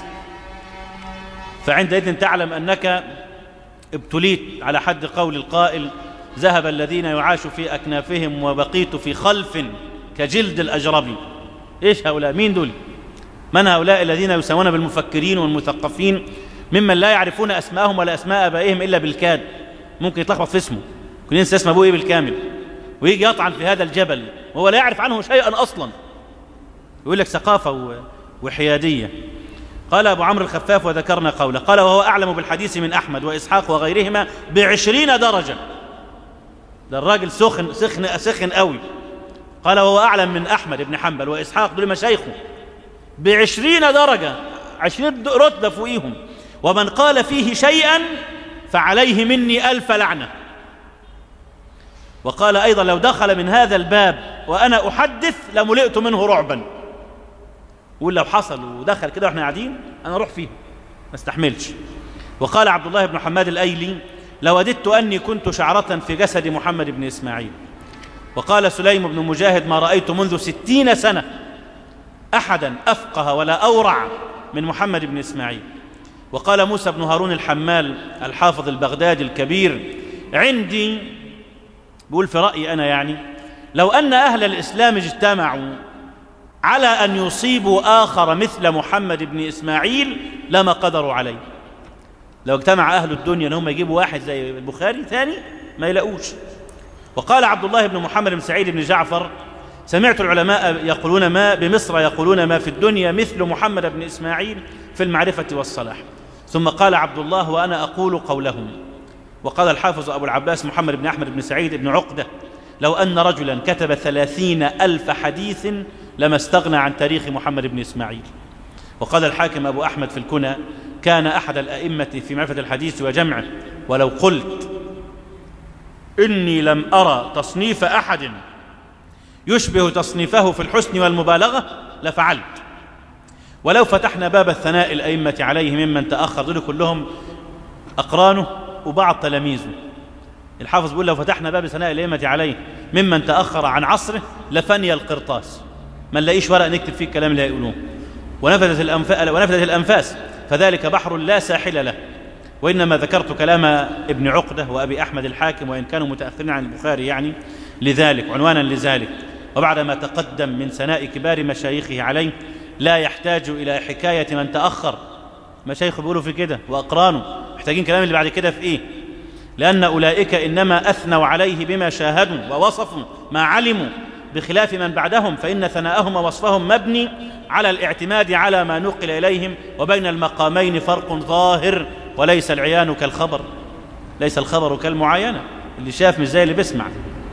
فعندئذ تعلم أنك ابتليت على حد قول القائل ذهب الذين يعاش في أكنافهم وبقيت في خلف كجلد الأجربي إيش هؤلاء مين دول من هؤلاء الذين يسمون بالمفكرين والمثقفين ممن لا يعرفون أسماءهم ولا أسماء أبائهم إلا بالكاد ممكن يتلخبط في اسمه ممكن ينسى اسم أبوه إيه بالكامل ويجي يطعن في هذا الجبل وهو لا يعرف عنه شيئا أصلا يقول لك ثقافة وحيادية قال أبو عمرو الخفاف وذكرنا قوله قال وهو أعلم بالحديث من أحمد وإسحاق وغيرهما بعشرين درجة ده الراجل سخن سخن سخن قوي قال وهو أعلم من أحمد بن حنبل وإسحاق دول مشايخه بعشرين درجة عشرين رتبة فوقيهم ومن قال فيه شيئا فعليه مني ألف لعنة وقال أيضا لو دخل من هذا الباب وأنا أحدث لملئت منه رعبا يقول لو حصل ودخل كده واحنا قاعدين أنا أروح فيه ما استحملش وقال عبد الله بن حماد الأيلي لوددت أني كنت شعرة في جسد محمد بن إسماعيل وقال سليم بن مجاهد ما رأيت منذ ستين سنة أحدا أفقه ولا أورع من محمد بن إسماعيل وقال موسى بن هارون الحمال الحافظ البغدادي الكبير عندي بقول في رأيي أنا يعني لو أن أهل الإسلام اجتمعوا على أن يصيبوا آخر مثل محمد بن إسماعيل لما قدروا عليه لو اجتمع أهل الدنيا أنهم يجيبوا واحد زي البخاري ثاني ما يلاقوش وقال عبد الله بن محمد بن سعيد بن جعفر سمعت العلماء يقولون ما بمصر يقولون ما في الدنيا مثل محمد بن إسماعيل في المعرفة والصلاح ثم قال عبد الله وأنا أقول قولهم وقال الحافظ أبو العباس محمد بن أحمد بن سعيد بن عقدة لو أن رجلا كتب ثلاثين ألف حديث لما استغنى عن تاريخ محمد بن إسماعيل وقال الحاكم أبو أحمد في الكنى كان أحد الأئمة في معرفة الحديث وجمعه ولو قلت إني لم أرى تصنيف أحد يشبه تصنيفه في الحسن والمبالغة لفعلت ولو فتحنا باب الثناء الأئمة عليه ممن تأخر دول كلهم أقرانه وبعض تلاميذه الحافظ بيقول لو فتحنا باب ثناء الأئمة عليه ممن تأخر عن عصره لفني القرطاس ما نلاقيش ورق نكتب فيه الكلام اللي هيقولوه ونفذت الأنفاس, ونفذت الأنفاس فذلك بحر لا ساحل له وإنما ذكرت كلام ابن عقدة وأبي أحمد الحاكم وإن كانوا متأخرين عن البخاري يعني لذلك عنوانا لذلك وبعد ما تقدم من ثناء كبار مشايخه عليه لا يحتاج إلى حكاية من تأخر مشايخه بيقولوا في كده وأقرانه محتاجين كلام اللي بعد كده في إيه لأن أولئك إنما أثنوا عليه بما شاهدوا ووصفوا ما علموا بخلاف من بعدهم فإن ثناءهم ووصفهم مبني على الاعتماد على ما نقل إليهم وبين المقامين فرق ظاهر وليس العيان كالخبر ليس الخبر كالمعاينة اللي شاف مش زي اللي بيسمع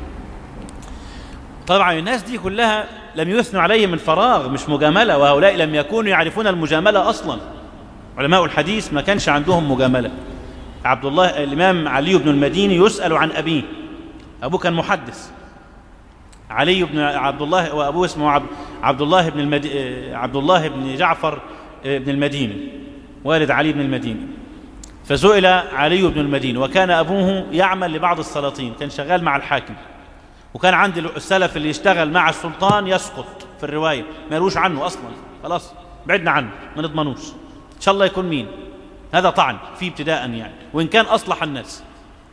طبعا الناس دي كلها لم يثنوا عليه من فراغ مش مجاملة وهؤلاء لم يكونوا يعرفون المجاملة أصلا علماء الحديث ما كانش عندهم مجاملة عبد الله الإمام علي بن المديني يسأل عن أبيه أبوه كان محدث علي بن عبد الله وأبوه اسمه عبد, عبد الله بن المدي... عبد الله بن جعفر بن المديني والد علي بن المديني فسئل علي بن المدين وكان أبوه يعمل لبعض السلاطين كان شغال مع الحاكم وكان عند السلف اللي يشتغل مع السلطان يسقط في الرواية ما يروش عنه أصلا خلاص بعدنا عنه ما نضمنوش إن شاء الله يكون مين هذا طعن فيه ابتداء يعني وإن كان أصلح الناس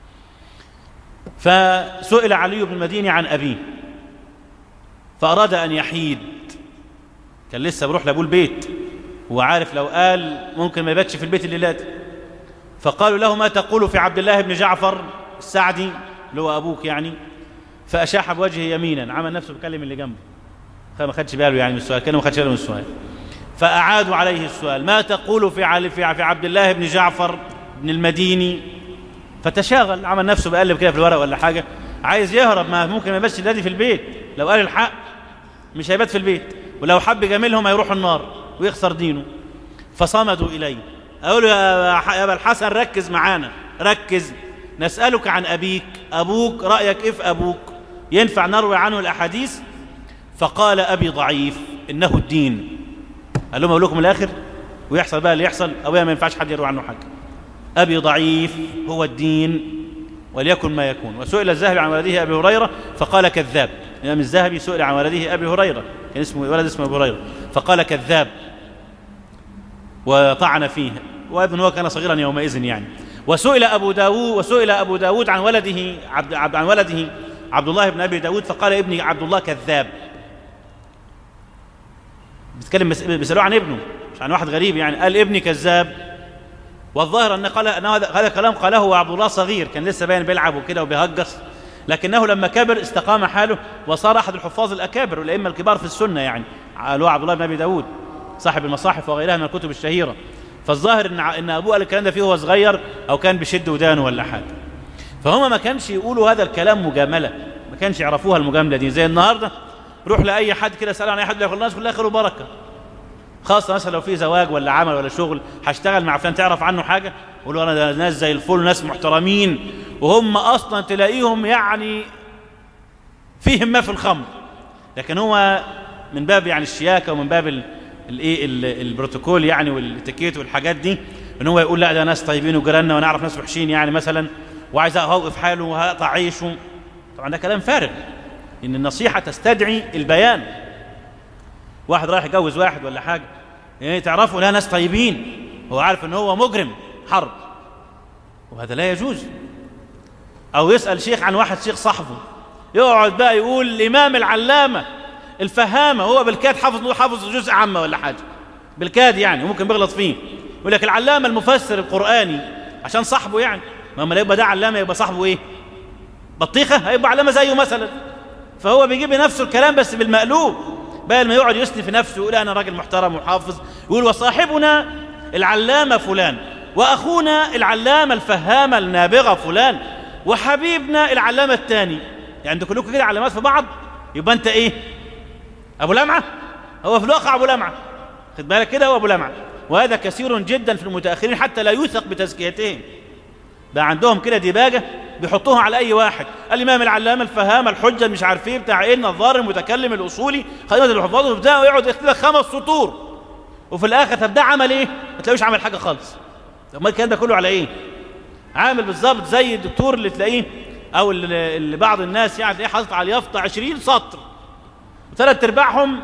فسئل علي بن المديني عن أبيه فأراد أن يحيد كان لسه بروح لأبوه البيت هو عارف لو قال ممكن ما يباتش في البيت الليلة فقالوا له ما تقول في عبد الله بن جعفر السعدي اللي هو أبوك يعني فأشاح بوجهه يمينا عمل نفسه بيكلم اللي جنبه ما خدش باله يعني من السؤال كان ما خدش باله من السؤال فأعادوا عليه السؤال ما تقول في علي في عبد الله بن جعفر بن المديني فتشاغل عمل نفسه بيقلب كده في الورق ولا حاجة عايز يهرب ما ممكن ما يباتش الذي في البيت لو قال الحق مش هيبات في البيت ولو حب جميلهم هيروح النار ويخسر دينه فصمدوا إليه أقول يا أبا الحسن ركز معانا ركز نسألك عن أبيك أبوك رأيك إيه في أبوك ينفع نروي عنه الأحاديث فقال أبي ضعيف إنه الدين قال لهم أقول لكم الآخر ويحصل بقى اللي يحصل أبويا ما ينفعش حد يروي عنه حاجة أبي ضعيف هو الدين وليكن ما يكون وسئل الذهبي عن ولده أبي هريرة فقال كذاب الإمام الذهبي سئل عن ولده أبي هريرة كان اسمه ولد اسمه أبي هريرة فقال كذاب وطعن فيه وابن هو كان صغيرا يومئذ يعني وسئل أبو داود وسئل أبو داود عن ولده عبد عن ولده عبد الله بن أبي داود فقال ابني عبد الله كذاب بيتكلم بيسألوه عن ابنه مش عن واحد غريب يعني قال ابني كذاب والظاهر أن قال أن هذا كلام قاله وعبد الله صغير كان لسه باين بيلعب وكده وبيهجص لكنه لما كبر استقام حاله وصار أحد الحفاظ الأكابر والأئمة الكبار في السنة يعني اللي هو عبد الله بن أبي داود صاحب المصاحف وغيرها من الكتب الشهيرة فالظاهر ان ان ابوه قال الكلام ده فيه وهو صغير او كان بشد ودانه ولا حاجه فهم ما كانش يقولوا هذا الكلام مجامله ما كانش يعرفوها المجامله دي زي النهارده روح لاي حد كده اساله عن اي حد يقول الناس كلها خير وبركه خاصه مثلا لو في زواج ولا عمل ولا شغل هشتغل مع فلان تعرف عنه حاجه قول له انا ناس زي الفل ناس محترمين وهم اصلا تلاقيهم يعني فيهم ما في الخمر لكن هو من باب يعني الشياكه ومن باب الايه البروتوكول يعني والاتيكيت والحاجات دي ان هو يقول لا ده ناس طيبين وجيراننا وانا اعرف ناس وحشين يعني مثلا وعايز اوقف حاله وهقطع عيشه طبعا ده كلام فارغ ان النصيحه تستدعي البيان واحد رايح يجوز واحد ولا حاجه يعني تعرفوا لا ناس طيبين هو عارف ان هو مجرم حرب وهذا لا يجوز او يسال شيخ عن واحد شيخ صاحبه يقعد بقى يقول الامام العلامه الفهامه هو بالكاد حافظ حافظ جزء عامه ولا حاجه بالكاد يعني وممكن بيغلط فيه يقول لك العلامه المفسر القراني عشان صاحبه يعني ما لما يبقى ده علامه يبقى صاحبه ايه بطيخه هيبقى علامه زيه مثلا فهو بيجيب نفسه الكلام بس بالمقلوب بدل ما يقعد يسني في نفسه يقول انا راجل محترم وحافظ يقول وصاحبنا العلامه فلان واخونا العلامه الفهامه النابغه فلان وحبيبنا العلامه الثاني يعني كلكم كده علامات في بعض يبقى انت ايه ابو لمعه هو في الواقع ابو لمعه خد بالك كده هو ابو لمعه وهذا كثير جدا في المتاخرين حتى لا يوثق بتزكيتهم بقى عندهم كده ديباجه بيحطوها على اي واحد الامام العلامه الفهامه الحجه مش عارف ايه بتاع ايه النظار المتكلم الاصولي خدمه الحفاظ وبتاع ويقعد يكتب لك خمس سطور وفي الاخر طب ده عمل ايه ما تلاقيش عمل حاجه خالص طب ما الكلام ده كله على ايه عامل بالظبط زي الدكتور اللي تلاقيه او اللي بعض الناس يعني تلاقيه حاطط على اليافطه 20 سطر وثلاث ارباعهم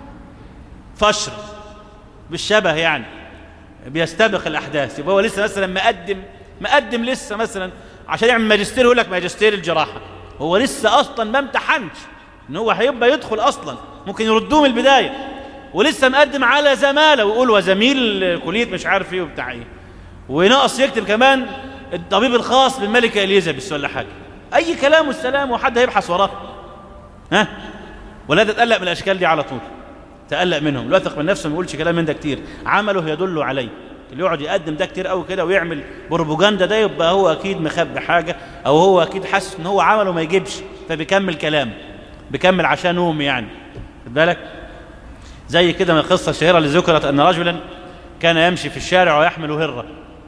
فشر بالشبه يعني بيستبق الاحداث يبقى هو لسه مثلا مقدم مقدم لسه مثلا عشان يعمل ماجستير يقول لك ماجستير الجراحه هو لسه اصلا ما امتحنش ان هو هيبقى يدخل اصلا ممكن يردوه من البدايه ولسه مقدم على زماله ويقول وزميل كليه مش عارف ايه وبتاع ايه وناقص يكتب كمان الطبيب الخاص بالملكه اليزابيث ولا حاجه اي كلام والسلام وحد هيبحث وراه ها ولا تتقلق من الاشكال دي على طول تقلق منهم لا يثق من نفسه ما يقولش كلام من ده كتير عمله يدل عليه اللي يقعد يقدم ده كتير قوي كده ويعمل بروباجندا ده يبقى هو اكيد مخبي حاجه او هو اكيد حاسس ان هو عمله ما يجيبش فبيكمل كلام بيكمل عشانهم يعني خد بالك زي كده من القصه الشهيره اللي ذكرت ان رجلا كان يمشي في الشارع ويحمل هره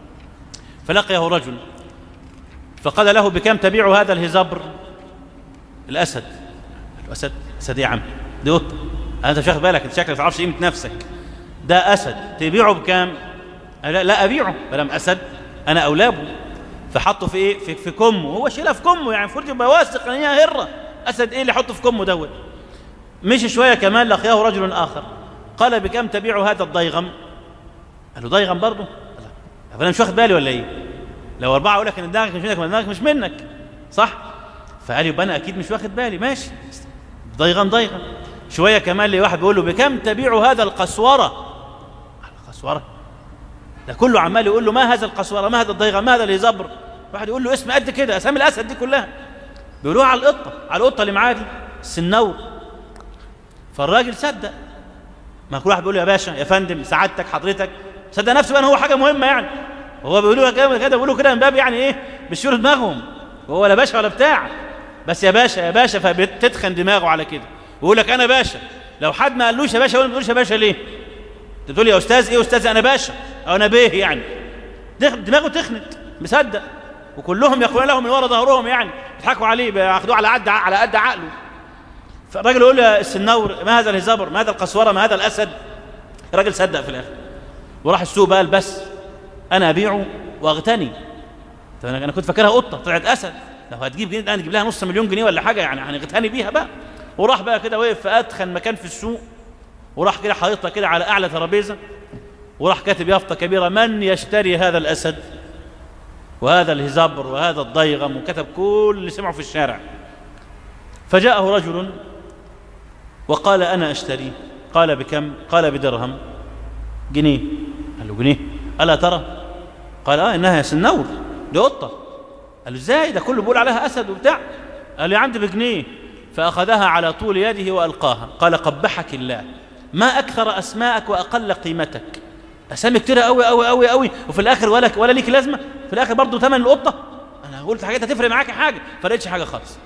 فلقيه رجل فقال له بكم تبيع هذا الهزبر الاسد الاسد اسد ايه يا عم دي قطه انت مش واخد بالك انت شكلك ما تعرفش قيمه نفسك ده اسد تبيعه بكام لا, لا ابيعه فلم اسد انا اولابه فحطه في ايه في, في كمه هو شيلها في كمه يعني المفروض يبقى واثق ان هي هره اسد ايه اللي يحطه في كمه دوت مشي شويه كمان لقياه رجل اخر قال بكم تبيع هذا الضيغم قال له ضيغم برضه فانا مش واخد بالي ولا ايه لو اربعه اقول لك ان دماغك مش منك دماغك مش منك صح فقال يبقى انا اكيد مش واخد بالي ماشي ضيغم ضيغم شويه كمان لي واحد بيقول له بكم تبيع هذا القسوره القسوره ده كله عمال يقول له ما هذا القسوره ما هذا الضيغم ما هذا اللي يزبر واحد يقول له اسم قد كده اسامي الاسد دي كلها بيقولوها على القطه على القطه اللي معاه دي السنور فالراجل صدق ما كل واحد بيقول له يا باشا يا فندم سعادتك حضرتك صدق نفسه بقى ان هو حاجه مهمه يعني هو بيقولوا كده كده بيقولوا كده من باب يعني ايه بيشيروا دماغهم وهو لا باشا ولا بتاع بس يا باشا يا باشا فبتتخن دماغه على كده ويقول لك انا باشا لو حد ما قالوش يا باشا ما تقولش يا باشا ليه تقول يا استاذ ايه استاذ انا باشا او انا بيه يعني دماغه تخنت مصدق وكلهم يقولون له من وراء ظهرهم يعني يضحكوا عليه بياخدوه على قد على قد عقله فالراجل يقول يا السنور ما هذا الهزبر ما هذا القسوره ما هذا الاسد الراجل صدق في الاخر وراح السوق بقى بس انا ابيعه واغتني طب انا كنت فاكرها قطه طلعت اسد لو هتجيب جنيه الان تجيب لها نص مليون جنيه ولا حاجه يعني هنغتني بيها بقى وراح بقى كده وقف في ادخن مكان في السوق وراح كده حاططها كده على اعلى ترابيزه وراح كاتب يافطه كبيره من يشتري هذا الاسد وهذا الهزبر وهذا الضيغم وكتب كل اللي سمعه في الشارع فجاءه رجل وقال انا اشتريه قال بكم قال بدرهم جنيه قال له جنيه الا ترى قال اه انها سنور دي قطه قال له ازاي ده كله بيقول عليها اسد وبتاع قال له عندي بجنيه فاخذها على طول يده والقاها قال قبحك الله ما اكثر اسماءك واقل قيمتك اسامي كتيره قوي قوي قوي قوي وفي الاخر ولا ولا ليك لازمه في الاخر برضه ثمن القطه انا قلت حاجات هتفرق معاك حاجه فرقتش حاجه خالص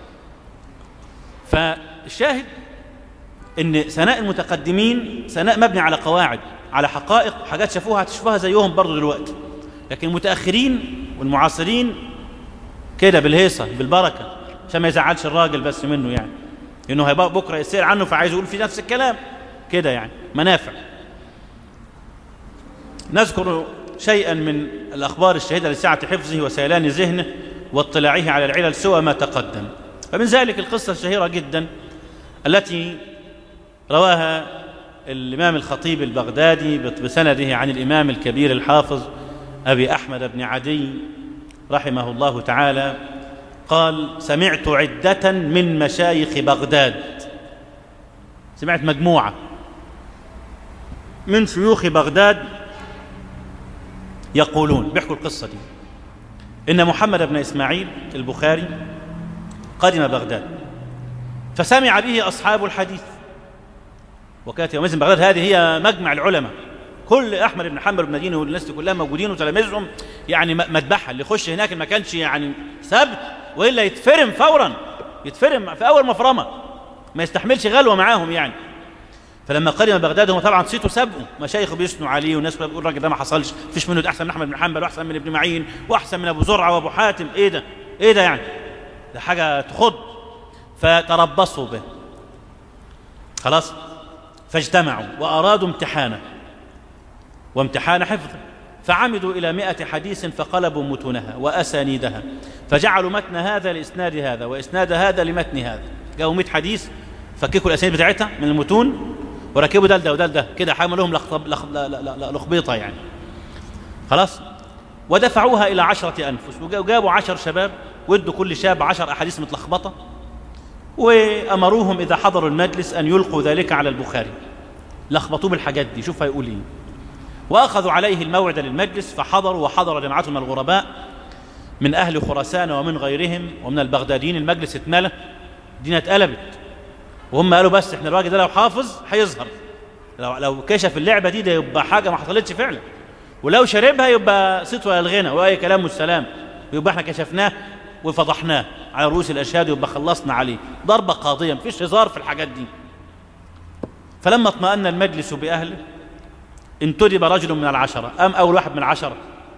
فالشاهد ان ثناء المتقدمين ثناء مبني على قواعد على حقائق حاجات شافوها هتشوفوها زيهم برضه دلوقتي لكن المتاخرين والمعاصرين كده بالهيصه بالبركه عشان ما يزعلش الراجل بس منه يعني انه هيبقى بكره يسير عنه فعايز يقول في نفس الكلام كده يعني منافع نذكر شيئا من الاخبار الشهيده لسعه حفظه وسيلان ذهنه واطلاعه على العلل سوى ما تقدم فمن ذلك القصه الشهيره جدا التي رواها الامام الخطيب البغدادي بسنده عن الامام الكبير الحافظ ابي احمد بن عدي رحمه الله تعالى قال سمعت عده من مشايخ بغداد سمعت مجموعه من شيوخ بغداد يقولون بيحكوا القصه دي ان محمد بن اسماعيل البخاري قدم بغداد فسمع به اصحاب الحديث وكانت يومئذ بغداد هذه هي مجمع العلماء كل احمد بن حنبل بن مدينه والناس دي كلها موجودين وتلاميذهم يعني مذبحه اللي يخش هناك ما كانش يعني سبت والا يتفرم فورا يتفرم في اول مفرمه ما يستحملش غلوه معاهم يعني فلما قدم بغداد هم طبعا صيته سبقوا مشايخ بيثنوا عليه والناس بتقول الراجل ده ما حصلش فيش منه احسن من احمد بن حنبل واحسن من ابن معين واحسن من ابو زرعه وابو حاتم ايه ده ايه ده يعني ده حاجه تخض فتربصوا به خلاص فاجتمعوا وارادوا امتحانه وامتحان حفظه فعمدوا إلى مئة حديث فقلبوا متونها وأسانيدها فجعلوا متن هذا لإسناد هذا وإسناد هذا لمتن هذا جاءوا مئة حديث فككوا الأسانيد بتاعتها من المتون وركبوا ده لده وده لده كده حملوا لهم لخطب لخبيطة يعني خلاص ودفعوها إلى عشرة أنفس وجابوا عشر شباب ودوا كل شاب عشر أحاديث متلخبطة وأمروهم إذا حضروا المجلس أن يلقوا ذلك على البخاري لخبطوه بالحاجات دي شوف هيقول ايه واخذوا عليه الموعد للمجلس فحضروا وحضر جماعه من الغرباء من اهل خراسان ومن غيرهم ومن البغداديين المجلس اتملى الدنيا اتقلبت وهم قالوا بس احنا الراجل ده لو حافظ هيظهر لو لو كشف اللعبه دي ده يبقى حاجه ما حصلتش فعلا ولو شربها يبقى صيت ولا الغنى واي كلام والسلام يبقى احنا كشفناه وفضحناه على رؤوس الاشهاد يبقى خلصنا عليه ضربه قاضيه مفيش هزار في الحاجات دي فلما اطمأن المجلس بأهله انتدب رجل من العشرة أم أول واحد من العشرة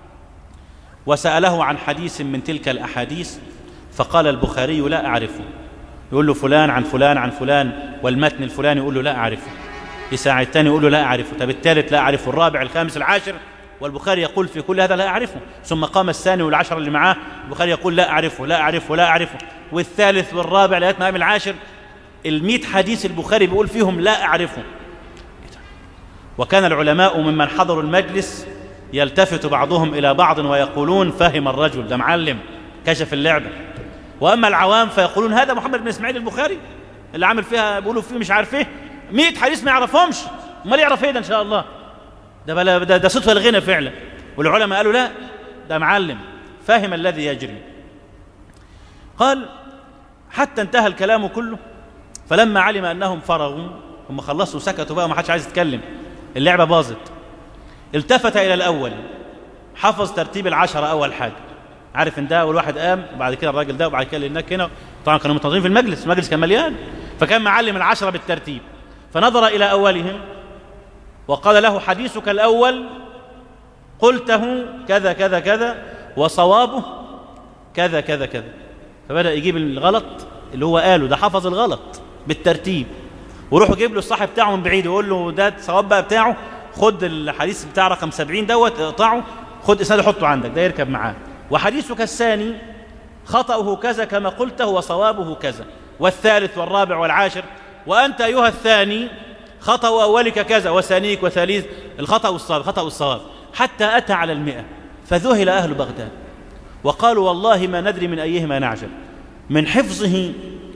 وسأله عن حديث من تلك الأحاديث فقال البخاري لا أعرفه يقول له فلان عن فلان عن فلان والمتن الفلاني يقول له لا أعرفه يساعد الثاني يقول له لا أعرفه طب الثالث لا أعرفه الرابع الخامس العاشر والبخاري يقول في كل هذا لا أعرفه ثم قام الثاني والعشر اللي معاه البخاري يقول لا أعرفه لا أعرفه لا أعرفه والثالث والرابع لغاية ما العاشر المئة حديث البخاري بيقول فيهم لا أعرفه وكان العلماء ممن حضروا المجلس يلتفت بعضهم إلى بعض ويقولون فهم الرجل ده معلم كشف اللعبة وأما العوام فيقولون هذا محمد بن إسماعيل البخاري اللي عامل فيها بيقولوا فيه مش عارف ايه 100 حديث ما يعرفهمش امال يعرف ايه ده ان شاء الله ده بلا ده, ده صدفه الغنى فعلا والعلماء قالوا لا ده معلم فاهم الذي يجري قال حتى انتهى الكلام كله فلما علم انهم فرغوا هم خلصوا سكتوا بقى ما حدش عايز يتكلم اللعبه باظت التفت الى الاول حفظ ترتيب العشره اول حاجه عارف ان ده اول واحد قام وبعد كده الراجل ده وبعد كده اللي هناك هنا طبعا كانوا منتظرين في المجلس المجلس كان مليان فكان معلم العشره بالترتيب فنظر الى اولهم وقال له حديثك الاول قلته كذا كذا كذا وصوابه كذا كذا كذا فبدا يجيب الغلط اللي هو قاله ده حفظ الغلط بالترتيب وروح يجيب له الصاحب بتاعه من بعيد ويقول له ده الصواب بقى بتاعه خد الحديث بتاع رقم 70 دوت اقطعه خد اسناده حطه عندك ده يركب معاه وحديثك الثاني خطأه كذا كما قلته وصوابه كذا والثالث والرابع والعاشر وأنت أيها الثاني خطأ أولك كذا وثانيك وثالث الخطأ والصواب خطأ والصواب حتى أتى على المئة فذهل أهل بغداد وقالوا والله ما ندري من أيهما نعجب من حفظه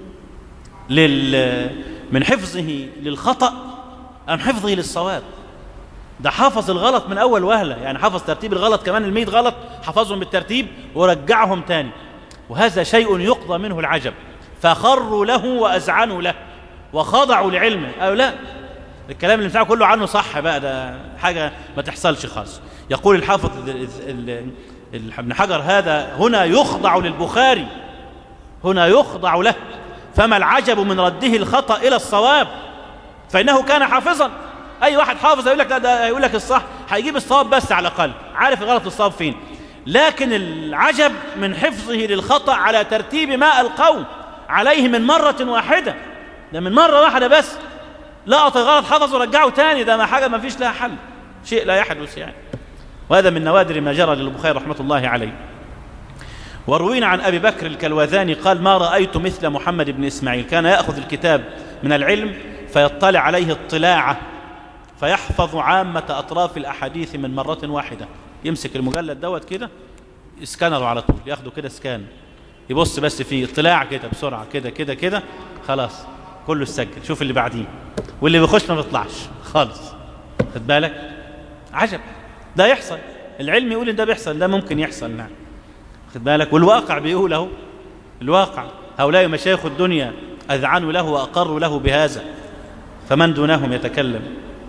لل من حفظه للخطأ أم حفظه للصواب ده حافظ الغلط من أول وهلة يعني حفظ ترتيب الغلط كمان الميت غلط حفظهم بالترتيب ورجعهم تاني وهذا شيء يقضى منه العجب فخروا له وأزعنوا له وخضعوا لعلمه أو لا الكلام اللي بتاعه كله عنه صح بقى ده حاجة ما تحصلش خالص يقول الحافظ ابن حجر هذا هنا يخضع للبخاري هنا يخضع له فما العجب من رده الخطأ إلى الصواب فإنه كان حافظا أي واحد حافظ يقول لك لا ده يقول لك الصح هيجيب الصواب بس على الأقل عارف الغلط الصواب فين لكن العجب من حفظه للخطأ على ترتيب ما القوم عليه من مرة واحدة ده من مرة واحدة بس لقط الغلط حفظ ورجعه تاني ده ما حاجة ما فيش لها حل شيء لا يحدث يعني وهذا من نوادر ما جرى للبخاري رحمة الله عليه وروينا عن أبي بكر الكلوذاني قال ما رأيت مثل محمد بن إسماعيل كان يأخذ الكتاب من العلم فيطلع عليه اطلاعة فيحفظ عامة أطراف الأحاديث من مرة واحدة يمسك المجلد دوت كده يسكنره على طول ياخده كده سكان يبص بس فيه اطلاع كده بسرعة كده كده كده خلاص كله سجل شوف اللي بعديه واللي بيخش ما بيطلعش خالص خد بالك عجب ده يحصل العلم يقول ان ده بيحصل ده ممكن يحصل نعم خد بالك والواقع بيقول اهو الواقع هؤلاء مشايخ الدنيا اذعنوا له واقروا له بهذا فمن دونهم يتكلم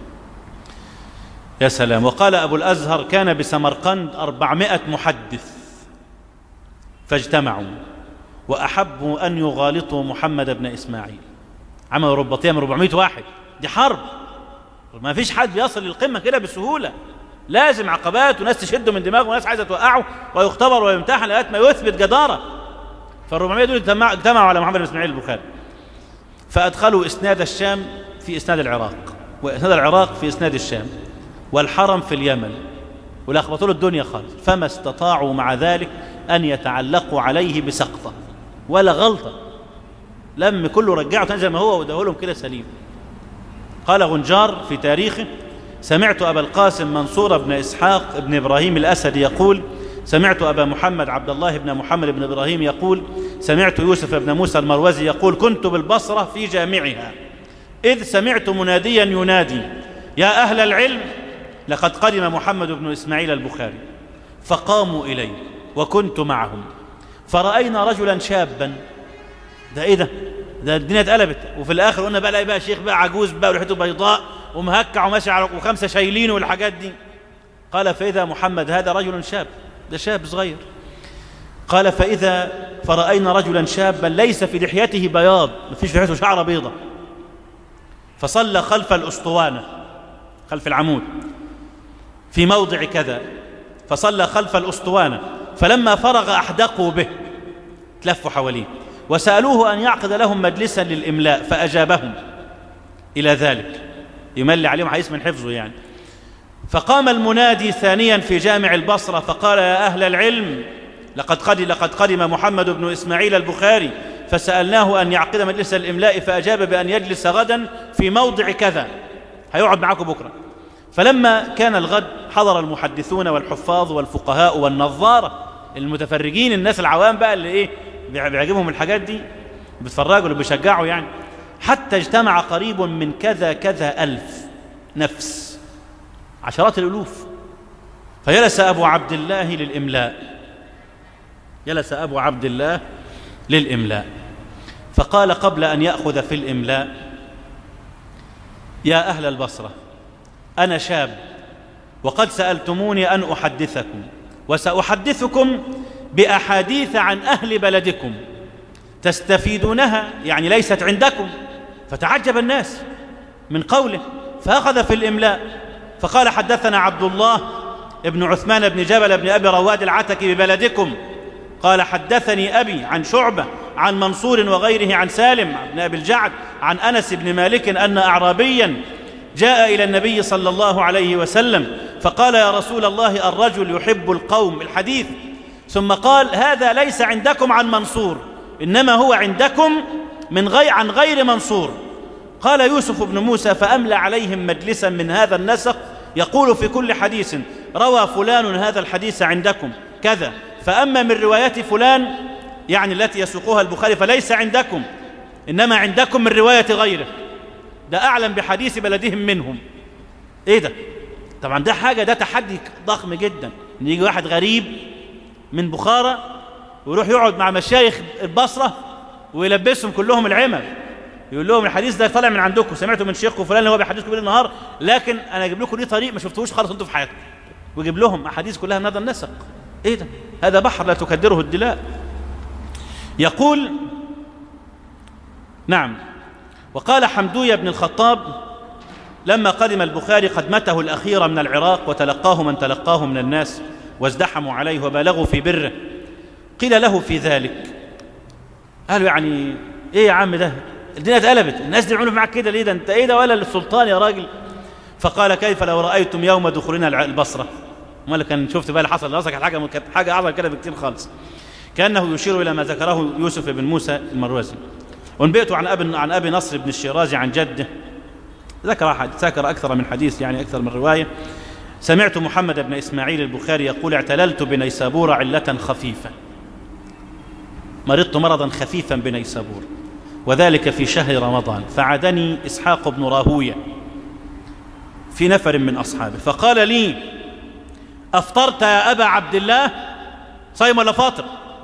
يا سلام وقال أبو الأزهر كان بسمرقند أربعمائة محدث فاجتمعوا وأحبوا أن يغالطوا محمد بن إسماعيل عملوا رباطية من 400 واحد دي حرب ما فيش حد بيصل للقمة كده بسهولة لازم عقبات وناس تشده من دماغه وناس عايزة توقعه ويختبر ويمتحن لغاية ما يثبت جدارة فال400 دول اجتمعوا على محمد بن إسماعيل البخاري فأدخلوا إسناد الشام في إسناد العراق وإسناد العراق في إسناد الشام والحرم في اليمن ولخبطوا له الدنيا خالص فما استطاعوا مع ذلك أن يتعلقوا عليه بسقطة ولا غلطة لم كله رجعه زي ما هو ودهولهم كده سليم قال غنجار في تاريخه سمعت أبا القاسم منصور بن إسحاق بن إبراهيم الأسد يقول سمعت أبا محمد عبد الله بن محمد بن إبراهيم يقول سمعت يوسف بن موسى المروزي يقول كنت بالبصرة في جامعها إذ سمعت مناديا ينادي يا أهل العلم لقد قدم محمد بن إسماعيل البخاري فقاموا إليه وكنت معهم فرأينا رجلا شابا ده إيه ده ده الدنيا اتقلبت وفي الآخر قلنا بقى لا بقى شيخ بقى عجوز بقى ولحيته بيضاء ومهكع وماشي على وخمسة شايلين والحاجات دي قال فإذا محمد هذا رجل شاب ده شاب صغير قال فإذا فرأينا رجلا شابا ليس في لحيته بياض ما فيش في لحيته شعر بيضة فصلى خلف الأسطوانة خلف العمود في موضع كذا فصلى خلف الأسطوانة فلما فرغ أحدقوا به تلفوا حواليه وسألوه أن يعقد لهم مجلسا للإملاء فأجابهم إلى ذلك يملي عليهم حديث من حفظه يعني فقام المنادي ثانيا في جامع البصرة فقال يا أهل العلم لقد قدم, لقد قدم محمد بن إسماعيل البخاري فسألناه أن يعقد مجلس الإملاء فأجاب بأن يجلس غدا في موضع كذا هيقعد معاكم بكرة فلما كان الغد حضر المحدثون والحفاظ والفقهاء والنظارة المتفرجين الناس العوام بقى اللي ايه بيعجبهم الحاجات دي بيتفرجوا اللي بيشجعوا يعني حتى اجتمع قريب من كذا كذا ألف نفس عشرات الألوف فجلس أبو عبد الله للإملاء جلس أبو عبد الله للإملاء فقال قبل أن يأخذ في الإملاء يا أهل البصرة أنا شاب وقد سألتموني أن أحدثكم وسأحدثكم بأحاديث عن أهل بلدكم تستفيدونها يعني ليست عندكم فتعجب الناس من قوله فأخذ في الإملاء فقال حدثنا عبد الله ابن عثمان بن جبل بن أبي رواد العتكي ببلدكم قال حدثني أبي عن شعبة عن منصور وغيره عن سالم بن أبي الجعد عن أنس بن مالك أن أعرابيا جاء إلى النبي صلى الله عليه وسلم فقال يا رسول الله الرجل يحب القوم الحديث ثم قال هذا ليس عندكم عن منصور إنما هو عندكم من غير عن غير منصور قال يوسف بن موسى فأملى عليهم مجلسا من هذا النسق يقول في كل حديث روى فلان هذا الحديث عندكم كذا فأما من روايات فلان يعني التي يسوقها البخاري فليس عندكم إنما عندكم من رواية غيره ده أعلم بحديث بلدهم منهم إيه ده طبعا ده حاجة ده تحدي ضخم جدا إن يجي واحد غريب من بخارى ويروح يقعد مع مشايخ البصرة ويلبسهم كلهم العمل يقول لهم الحديث ده طالع من عندكم سمعتوا من شيخكم فلان اللي هو بيحدثكم بالنهار النهار لكن انا اجيب لكم ليه طريق ما شفتوش خالص انتوا في حياتكم ويجيب لهم احاديث كلها من هذا النسق ايه ده هذا بحر لا تكدره الدلاء يقول نعم وقال حمدوية بن الخطاب لما قدم البخاري قدمته الأخيرة من العراق وتلقاه من تلقاه من الناس وازدحموا عليه وبالغوا في بره قيل له في ذلك قالوا يعني ايه يا عم ده الدنيا اتقلبت الناس دي يعملوا معاك كده ليه ده انت ايه ده ولا السلطان يا راجل فقال كيف لو رايتم يوم دخولنا البصره امال كان شفت بقى اللي حصل لراسك كانت حاجه كانت حاجه اعظم كده بكتير خالص كانه يشير الى ما ذكره يوسف بن موسى المروزي وانبئت عن ابي عن ابي نصر بن الشيرازي عن جده ذكر أحد ذكر اكثر من حديث يعني اكثر من روايه سمعت محمد بن اسماعيل البخاري يقول اعتللت بنيسابور عله خفيفه مرضت مرضا خفيفا بنيسابور وذلك في شهر رمضان فعدني اسحاق بن راهويه في نفر من اصحابه فقال لي افطرت يا ابا عبد الله صايم ولا فاطر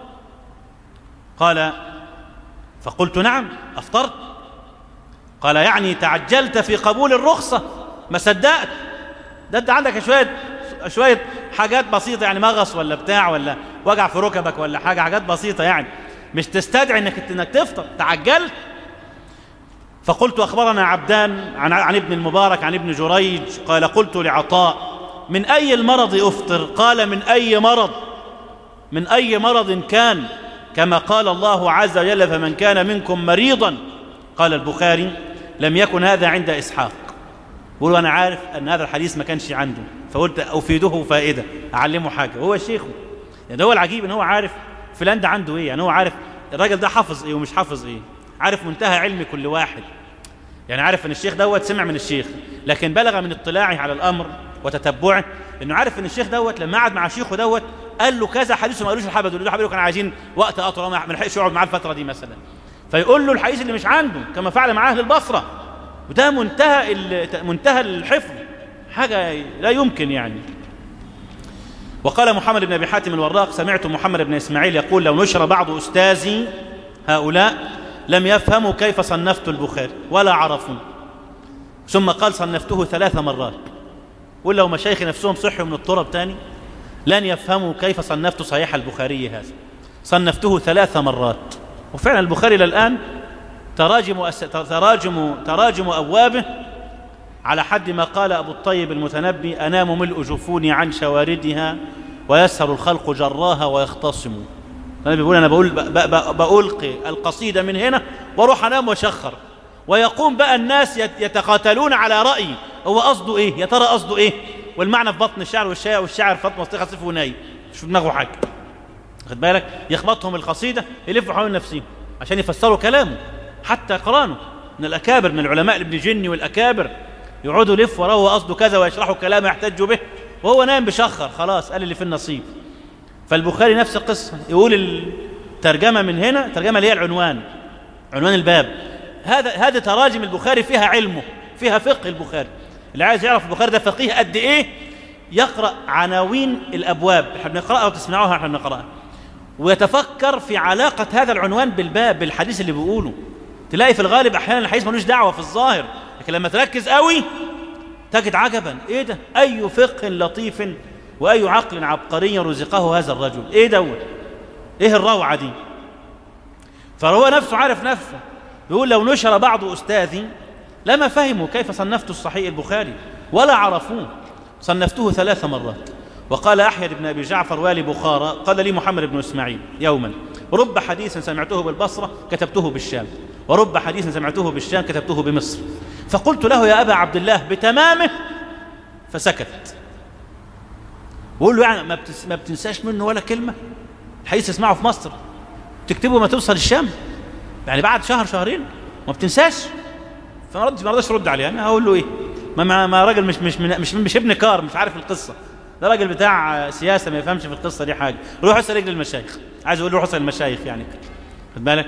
قال فقلت نعم افطرت قال يعني تعجلت في قبول الرخصه ما صدقت ده انت عندك شويه شويه حاجات بسيطه يعني مغص ولا بتاع ولا وجع في ركبك ولا حاجه حاجات بسيطه يعني مش تستدعي انك انك تفطر تعجلت فقلت اخبرنا عبدان عن, عن ابن المبارك عن ابن جريج قال قلت لعطاء من اي المرض افطر قال من اي مرض من اي مرض كان كما قال الله عز وجل فمن كان منكم مريضا قال البخاري لم يكن هذا عند اسحاق بقول انا عارف ان هذا الحديث ما كانش عنده فقلت افيده فائده اعلمه حاجه هو شيخه يعني هو العجيب ان هو عارف فلان ده عنده ايه يعني هو عارف الراجل ده حافظ ايه ومش حافظ ايه عارف منتهى علم كل واحد يعني عارف ان الشيخ دوت سمع من الشيخ لكن بلغ من اطلاعه على الامر وتتبعه انه عارف ان الشيخ دوت لما قعد مع شيخه دوت قال له كذا حديث وما قالوش الحبد له حبد كانوا عايزين وقت اطول ما لحقش يقعد معاه الفتره دي مثلا فيقول له الحديث اللي مش عنده كما فعل مع اهل البصره وده منتهى منتهى الحفظ حاجه لا يمكن يعني وقال محمد بن ابي حاتم الوراق سمعت محمد بن اسماعيل يقول لو نشر بعض استاذي هؤلاء لم يفهموا كيف صنفت البخاري ولا عرفوا ثم قال صنفته ثلاث مرات ولو مشايخ نفسهم صحوا من الطرب تاني لن يفهموا كيف صنفت صحيح البخاري هذا صنفته ثلاث مرات وفعلا البخاري للآن تراجم, أس... تراجم, تراجم أبوابه على حد ما قال أبو الطيب المتنبي أنام ملء جفوني عن شواردها ويسهر الخلق جراها ويختصموا أنا بيقول أنا بقول بألقي القصيدة من هنا واروح أنام وأشخر ويقوم بقى الناس يتقاتلون على رأيي هو قصده إيه يا ترى قصده إيه والمعنى في بطن الشعر والشاعر والشاعر في بطن مصطلح صفر ونايم مش في دماغه حاجه خد بالك يخبطهم القصيده يلفوا حول نفسهم عشان يفسروا كلامه حتى قرانه من الاكابر من العلماء ابن جني والاكابر يقعدوا يلفوا وراه قصده كذا ويشرحوا كلام يحتجوا به وهو نايم بشخر خلاص قال اللي في النصيب فالبخاري نفس القصه يقول الترجمه من هنا ترجمه اللي هي العنوان عنوان الباب هذا هذه تراجم البخاري فيها علمه فيها فقه البخاري اللي عايز يعرف البخاري ده فقيه قد ايه يقرا عناوين الابواب احنا بنقراها وتسمعوها احنا بنقراها ويتفكر في علاقه هذا العنوان بالباب بالحديث اللي بيقوله تلاقي في الغالب احيانا الحديث ملوش دعوه في الظاهر لكن لما تركز قوي تجد عجبا ايه ده اي فقه لطيف واي عقل عبقري رزقه هذا الرجل ايه دوت ايه الروعه دي فهو نفسه عارف نفسه بيقول لو نشر بعض استاذي لما فهموا كيف صنفت الصحيح البخاري ولا عرفوه صنفته ثلاث مرات وقال أحيد بن أبي جعفر والي بخارى قال لي محمد بن إسماعيل يوما رب حديث سمعته بالبصرة كتبته بالشام ورب حديث سمعته بالشام كتبته بمصر فقلت له يا أبا عبد الله بتمامه فسكت بقول له يعني ما, بتس ما بتنساش منه ولا كلمة الحديث تسمعه في مصر تكتبه ما توصل الشام يعني بعد شهر شهرين ما بتنساش فما ردش ما رضاش يرد عليه انا هقول له ايه ما ما راجل مش مش مش, مش ابن كار مش عارف القصه ده راجل بتاع سياسه ما يفهمش في القصه دي حاجه روح اسال رجل المشايخ عايز اقول له روح اسال المشايخ يعني خد بالك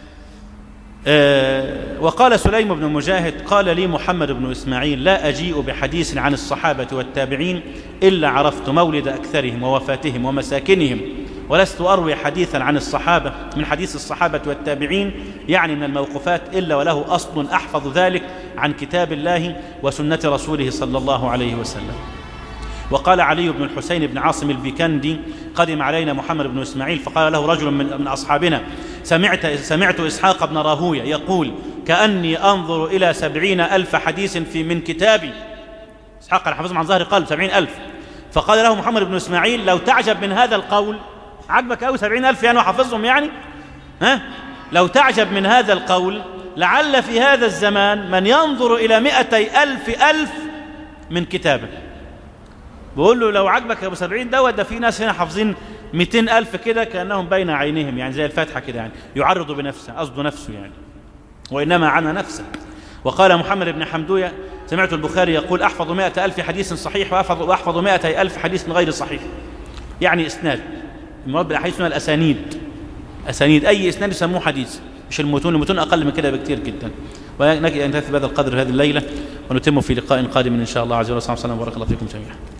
آه وقال سليم بن مجاهد قال لي محمد بن اسماعيل لا اجيء بحديث عن الصحابه والتابعين الا عرفت مولد اكثرهم ووفاتهم ومساكنهم ولست اروي حديثا عن الصحابه من حديث الصحابه والتابعين يعني من الموقوفات الا وله اصل احفظ ذلك عن كتاب الله وسنه رسوله صلى الله عليه وسلم وقال علي بن الحسين بن عاصم البيكندي قدم علينا محمد بن اسماعيل فقال له رجل من, من اصحابنا سمعت سمعت اسحاق بن راهويه يقول كاني انظر الى سبعين الف حديث في من كتابي اسحاق انا حافظهم عن ظهر قلب سبعين الف فقال له محمد بن اسماعيل لو تعجب من هذا القول عجبك قوي سبعين الف يعني وحافظهم يعني ها لو تعجب من هذا القول لعل في هذا الزمان من ينظر الى مئتي الف الف من كتابه بقول له لو عجبك يا ابو سبعين دوت ده في ناس هنا حافظين 200 ألف كده كأنهم بين عينيهم يعني زي الفاتحة كده يعني يعرض بنفسه قصده نفسه يعني وإنما عنا نفسه وقال محمد بن حمدوية سمعت البخاري يقول أحفظ مائة ألف حديث صحيح وأحفظ, وأحفظ مائة ألف حديث غير صحيح يعني إسناد المراد بالأحاديث اسمها الأسانيد أسانيد أي إسناد يسموه حديث مش المتون المتون أقل من كده بكثير جدا ونكفي بهذا القدر هذه الليلة ونتم في لقاء قادم إن شاء الله عز وجل وصلى الله وسلم وبارك الله فيكم جميعا